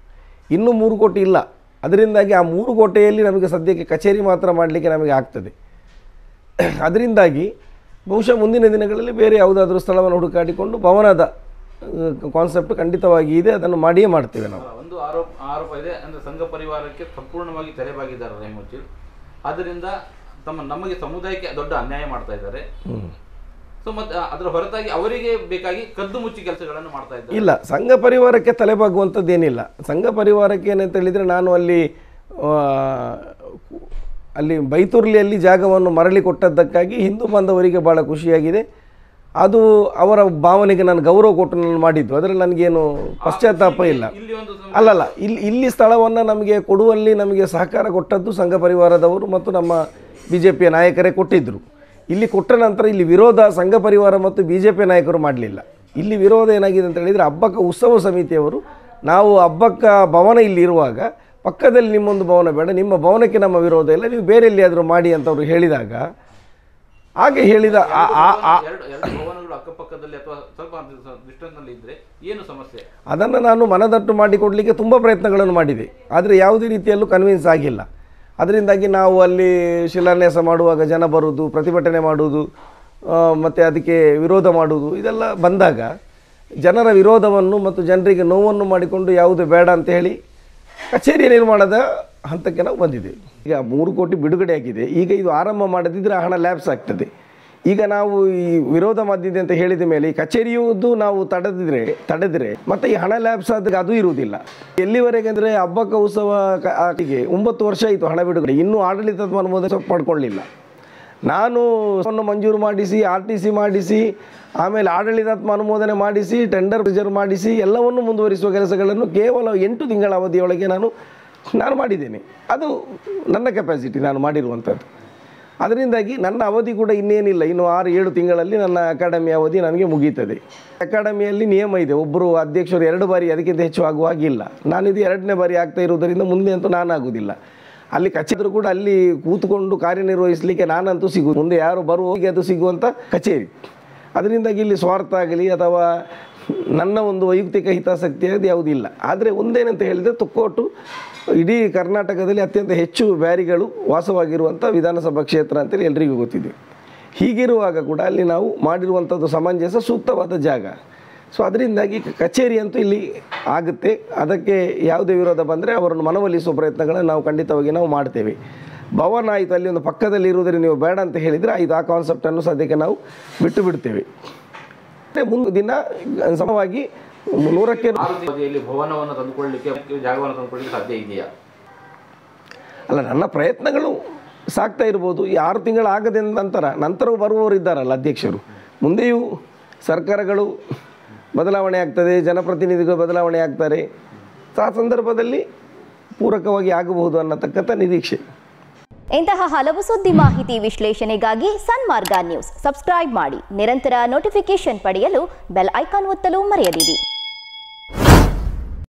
ಇನ್ನೂ ಮೂರು ಕೋಟಿ ಇಲ್ಲ ಅದರಿಂದಾಗಿ ಆ ಮೂರು ಕೋಟೆಯಲ್ಲಿ ನಮಗೆ ಸದ್ಯಕ್ಕೆ ಕಚೇರಿ ಮಾತ್ರ ಮಾಡಲಿಕ್ಕೆ ನಮಗೆ ಆಗ್ತದೆ ಅದರಿಂದಾಗಿ ಬಹುಶಃ ಮುಂದಿನ ದಿನಗಳಲ್ಲಿ ಬೇರೆ ಯಾವುದಾದ್ರೂ ಸ್ಥಳವನ್ನು ಹುಡುಕಾಡಿಕೊಂಡು ಭವನದ ಕಾನ್ಸೆಪ್ಟ್ ಖಂಡಿತವಾಗಿ ಇದೆ ಅದನ್ನು ಮಾಡಿಯೇ ಮಾಡ್ತೇವೆ ನಾವು ಒಂದು ಆರೋಪ ಆರೋಪ ಇದೆ ಅಂದ್ರೆ ಸಂಘ ಪರಿವಾರಕ್ಕೆ ಸಂಪೂರ್ಣವಾಗಿ ತೆರೆಬಾಗಿದ್ದಾರೆ ರೆಹಮುಚ್ಚಿಲ್ ಆದ್ದರಿಂದ ತಮ್ಮ ನಮಗೆ ಸಮುದಾಯಕ್ಕೆ ದೊಡ್ಡ ಅನ್ಯಾಯ ಮಾಡ್ತಾ ಇದ್ದಾರೆ ಸೊ ಮತ್ತೆ ಅದರ ಹೊರತಾಗಿ ಅವರಿಗೆ ಬೇಕಾಗಿ ಕದ್ದು ಮುಚ್ಚಿ ಕೆಲಸಗಳನ್ನು ಮಾಡ್ತಾ ಇದ್ದಾರೆ ಇಲ್ಲ ಸಂಘ ಪರಿವಾರಕ್ಕೆ ತಲೆಬಾಗುವಂಥದ್ದೇನಿಲ್ಲ ಸಂಘ ಪರಿವಾರಕ್ಕೆ ಏನಂತ ಹೇಳಿದರೆ ನಾನು ಅಲ್ಲಿ ಆ, ಅಲ್ಲಿ ಬೈತುರ್ಲಿಯಲ್ಲಿ ಜಾಗವನ್ನು ಮರಳಿ ಕೊಟ್ಟದ್ದಕ್ಕಾಗಿ ಹಿಂದೂ ಬಾಂಧವರಿಗೆ ಭಾಳ ಖುಷಿಯಾಗಿದೆ ಅದು ಅವರ ಭಾವನೆಗೆ ನಾನು ಗೌರವ ಕೊಟ್ಟು ನಾನು ಮಾಡಿದ್ದು ಅದರಲ್ಲಿ ನನಗೇನು ಪಶ್ಚಾತ್ತಾಪ ಇಲ್ಲ ಇಲ್ಲಿ ಒಂದು ಸಮ- ಅಲ್ಲಲ್ಲ ಇಲ್ಲಿ ಇಲ್ಲಿ ಸ್ಥಳವನ್ನು ನಮಗೆ ಕೊಡುವಲ್ಲಿ ನಮಗೆ ಸಹಕಾರ ಕೊಟ್ಟದ್ದು ಸಂಘ ಪರಿವಾರದವರು ಮತ್ತು ನಮ್ಮ ಬಿ ಜೆ ಪಿಯ ನಾಯಕರೇ ಕೊಟ್ಟಿದ್ದರು ಇಲ್ಲಿ ಕೊಟ್ಟ ನಂತರ ಇಲ್ಲಿ ವಿರೋಧ ಸಂಘ ಪರಿವಾರ ಮತ್ತು ಬಿ ಜೆ ಪಿ ನಾಯಕರು ಮಾಡಲಿಲ್ಲ ಇಲ್ಲಿ ವಿರೋಧ ಏನಾಗಿದೆ ಅಂತ ಹೇಳಿದರೆ ಹಬ್ಬಕ್ಕ ಉತ್ಸವ ಸಮಿತಿಯವರು ನಾವು ಹಬ್ಬಕ್ಕ ಭವನ ಇಲ್ಲಿ ಇರುವಾಗ ಪಕ್ಕದಲ್ಲಿ ನಿಮ್ಮೊಂದು ಭವನ ಬೇಡ ನಿಮ್ಮ ಭವನಕ್ಕೆ ನಮ್ಮ ವಿರೋಧ ಇಲ್ಲ ನೀವು ಬೇರೆ ಎಲ್ಲಿಯಾದರೂ ಮಾಡಿ ಅಂತ ಅವರು ಹೇಳಿದಾಗ ಹಾಗೆ ಹೇಳಿದ ಆ- ಆ- ಆ ಎರಡು ಎರಡು ಭವನಗಳು ಅಕ್ಕಪಕ್ಕದಲ್ಲಿ ಅಥವಾ ಸ್ವಲ್ಪ ಡಿಸ್ಟೆನ್ಸ್ ನಲ್ಲಿ ಇದ್ರೆ ಏನು ಸಮಸ್ಯೆ ಅದನ್ನು ನಾನು ಮನದಟ್ಟು ಮಾಡಿಕೊಡಲಿಕ್ಕೆ ತುಂಬ ಪ್ರಯತ್ನಗಳನ್ನು ಮಾಡಿದೆ ಆದರೆ ಯಾವುದೇ ರೀತಿಯಲ್ಲೂ ಕನ್ವಿನ್ಸ್ ಆಗಿಲ್ಲ ಅದರಿಂದಾಗಿ ನಾವು ಅಲ್ಲಿ ಶಿಲಾನ್ಯಾಸ ಮಾಡುವಾಗ ಜನ ಬರುವುದು ಪ್ರತಿಭಟನೆ ಮಾಡುವುದು ಮತ್ತು ಅದಕ್ಕೆ ವಿರೋಧ ಮಾಡುವುದು ಇದೆಲ್ಲ ಬಂದಾಗ ಜನರ ವಿರೋಧವನ್ನು ಮತ್ತು ಜನರಿಗೆ ನೋವನ್ನು ಮಾಡಿಕೊಂಡು ಯಾವುದು ಬೇಡ ಅಂತ ಹೇಳಿ ಕಚೇರಿ ನಿರ್ಮಾಣದ ಹಂತಕ್ಕೆ ನಾವು ಬಂದಿದ್ದೇವೆ ಈಗ ಮೂರು ಕೋಟಿ ಬಿಡುಗಡೆ ಆಗಿದೆ ಈಗ ಇದು ಆರಂಭ ಮಾಡದಿದ್ದರೆ ಆ ಹಣ ಲ್ಯಾಬ್ಸ್ ಆಗ್ತದೆ ಈಗ ನಾವು ಈ ವಿರೋಧ ಮದ್ದಿದೆ ಅಂತ ಹೇಳಿದ ಮೇಲೆ ಈ ಕಚೇರಿಯುವುದು ನಾವು ತಡೆದಿದ್ರೆ ತಡೆದ್ರೆ ಮತ್ತೆ ಈ ಹಣ ಲ್ಯಾಬ್ಸ್ ಆದಾಗ ಅದು ಇರುವುದಿಲ್ಲ ಎಲ್ಲಿವರೆಗೆ ಅಂದರೆ ಹಬ್ಬಕ್ಕ ಉತ್ಸವ ಕ- ಆಟಿಗೆ ಒಂಬತ್ತು ವರ್ಷ ಆಯಿತು ಹಣ ಬಿಡುಗಡೆ ಇನ್ನೂ ಆಡಳಿತದ ಅನುಮೋದನೆ ಪಡ್ಕೊಳ್ಳಿಲ್ಲ ನಾನು ಅವನ್ನು ಮಂಜೂರು ಮಾಡಿಸಿ ಆರ್ ಟಿ ಸಿ ಮಾಡಿಸಿ ಆಮೇಲೆ ಆಡಳಿತಾತ್ಮ ಅನುಮೋದನೆ ಮಾಡಿಸಿ ಟೆಂಡರ್ ರಿಸರ್ವ್ ಮಾಡಿಸಿ ಎಲ್ಲವನ್ನು ಮುಂದುವರಿಸುವ ಕೆಲಸಗಳನ್ನು ಕೇವಲ ಎಂಟು ತಿಂಗಳ ಅವಧಿಯೊಳಗೆ ನಾನು ನಾನು ಮಾಡಿದ್ದೇನೆ ಅದು ನನ್ನ ಕೆಪಾಸಿಟಿ ನಾನು ಮಾಡಿರುವಂಥದ್ದು ಅದರಿಂದಾಗಿ ನನ್ನ ಅವಧಿ ಕೂಡ ಇನ್ನೇನಿಲ್ಲ ಇನ್ನು ಆರು ಏಳು ತಿಂಗಳಲ್ಲಿ ನನ್ನ ಅಕಾಡೆಮಿ ಅವಧಿ ನನಗೆ ಮುಗೀತದೆ ಅಕಾಡೆಮಿಯಲ್ಲಿ ನಿಯಮ ಇದೆ ಒಬ್ಬರು ಅಧ್ಯಕ್ಷರು ಎರಡು ಬಾರಿ ಅದಕ್ಕಿಂತ ಹೆಚ್ಚು ಆಗುವ ಹಾಗಿಲ್ಲ ನಾನಿದು ಎರಡನೇ ಬಾರಿ ಆಗ್ತಾ ಇರುವುದರಿಂದ ಮುಂದೆ ಅಂತೂ ನಾನು ಆಗುವುದಿಲ್ಲ ಅಲ್ಲಿ ಕಚೇರಿ ಕೂಡ ಅಲ್ಲಿ ಕೂತ್ಕೊಂಡು ಕಾರ್ಯನಿರ್ವಹಿಸಲಿಕ್ಕೆ ನಾನಂತೂ ಸಿಗು ಮುಂದೆ ಯಾರು ಬರುವವರಿಗೆ ಅದು ಸಿಗುವಂಥ ಕಚೇರಿ ಅದರಿಂದಾಗಿ ಇಲ್ಲಿ ಸ್ವಾರ್ಥ ಆಗಲಿ ಅಥವಾ ನನ್ನ ಒಂದು ವೈಯಕ್ತಿಕ ಹಿತಾಸಕ್ತಿ ಅದು ಯಾವುದಿಲ್ಲ ಆದರೆ ಒಂದೇನಂತ ಹೇಳಿದರೆ ತುಕ್ಕೋಟು ಇಡೀ ಕರ್ನಾಟಕದಲ್ಲಿ ಅತ್ಯಂತ ಹೆಚ್ಚು ಬ್ಯಾರಿಗಳು ವಾಸವಾಗಿರುವಂಥ ವಿಧಾನಸಭಾ ಕ್ಷೇತ್ರ ಅಂತೇಳಿ ಎಲ್ರಿಗೂ ಗೊತ್ತಿದೆ ಹೀಗಿರುವಾಗ ಕೂಡ ಅಲ್ಲಿ ನಾವು ಮಾಡಿರುವಂಥದ್ದು ಸಮಂಜಸ ಸೂಕ್ತವಾದ ಜಾಗ ಸೊ ಅದರಿಂದಾಗಿ ಕ- ಕಚೇರಿ ಅಂತೂ ಇಲ್ಲಿ ಆಗುತ್ತೆ ಅದಕ್ಕೆ ಯಾವುದೇ ವಿರೋಧ ಬಂದರೆ ಅವರನ್ನು ಮನವೊಲಿಸುವ ಪ್ರಯತ್ನಗಳನ್ನು ನಾವು ಖಂಡಿತವಾಗಿ ನಾವು ಮಾಡ್ತೇವೆ ಭವನ ಆಯಿತು ಅಲ್ಲಿ ಒಂದು ಪಕ್ಕದಲ್ಲಿ ಇರುವುದರಿಂದ ನೀವು ಬೇಡ ಅಂತ ಹೇಳಿದರೆ ಆಯಿತು ಆ ಕಾನ್ಸೆಪ್ಟನ್ನು ಸದ್ಯಕ್ಕೆ ನಾವು ಬಿಟ್ಟು ಬಿಡ್ತೇವೆ ಮತ್ತೆ ಮುಂದೆ ದಿನ ಸಮವಾಗಿ ನೂರಕ್ಕೆ ಆರು ಅವಧಿಯಲ್ಲಿ ಭವನವನ್ನು ತಂದುಕೊಳ್ಳಲಿಕ್ಕೆ ಜಾಗವನ್ನು ತಂದುಕೊಳ್ಳಲಿಕ್ಕೆ ಸಾಧ್ಯ ಇದೆಯಾ ಅಲ್ಲ ನನ್ನ ಪ್ರಯತ್ನಗಳು ಸಾಕ್ತಾ ಇರ್ಬೋದು ಈ ಆರು ತಿಂಗಳು ಆಗದ ನಂತರ ನಂತರವೂ ಬರುವವರು ಇದ್ದಾರಲ್ಲ ಅಧ್ಯಕ್ಷರು ಮುಂದೆಯೂ ಸರ್ಕಾರಗಳು ಬದಲಾವಣೆ ಆಗ್ತದೆ ಜನಪ್ರತಿನಿಧಿಗಳು ಬದಲಾವಣೆ ಆಗ್ತಾರೆ ಸೊ ಆ ಸಂದರ್ಭದಲ್ಲಿ ಪೂರಕವಾಗಿ ಆಗಬಹುದು ಅನ್ನತಕ್ಕಂಥ ನಿರೀಕ್ಷೆ ಇಂತಹ ಹಲವು ಸುದ್ದಿ ಮಾಹಿತಿ ವಿಶ್ಲೇಷಣೆಗಾಗಿ ಸನ್ಮಾರ್ಗ ನ್ಯೂಸ್ ಸಬ್ಸ್ಕ್ರೈಬ್ ಮಾಡಿ ನಿರಂತರ ನೋಟಿಫಿಕೇಶನ್ ಪಡೆಯಲು ಬೆಲ್ ಐಕಾನ್ ಒತ್ತಲು ಮರೆಯದಿರಿ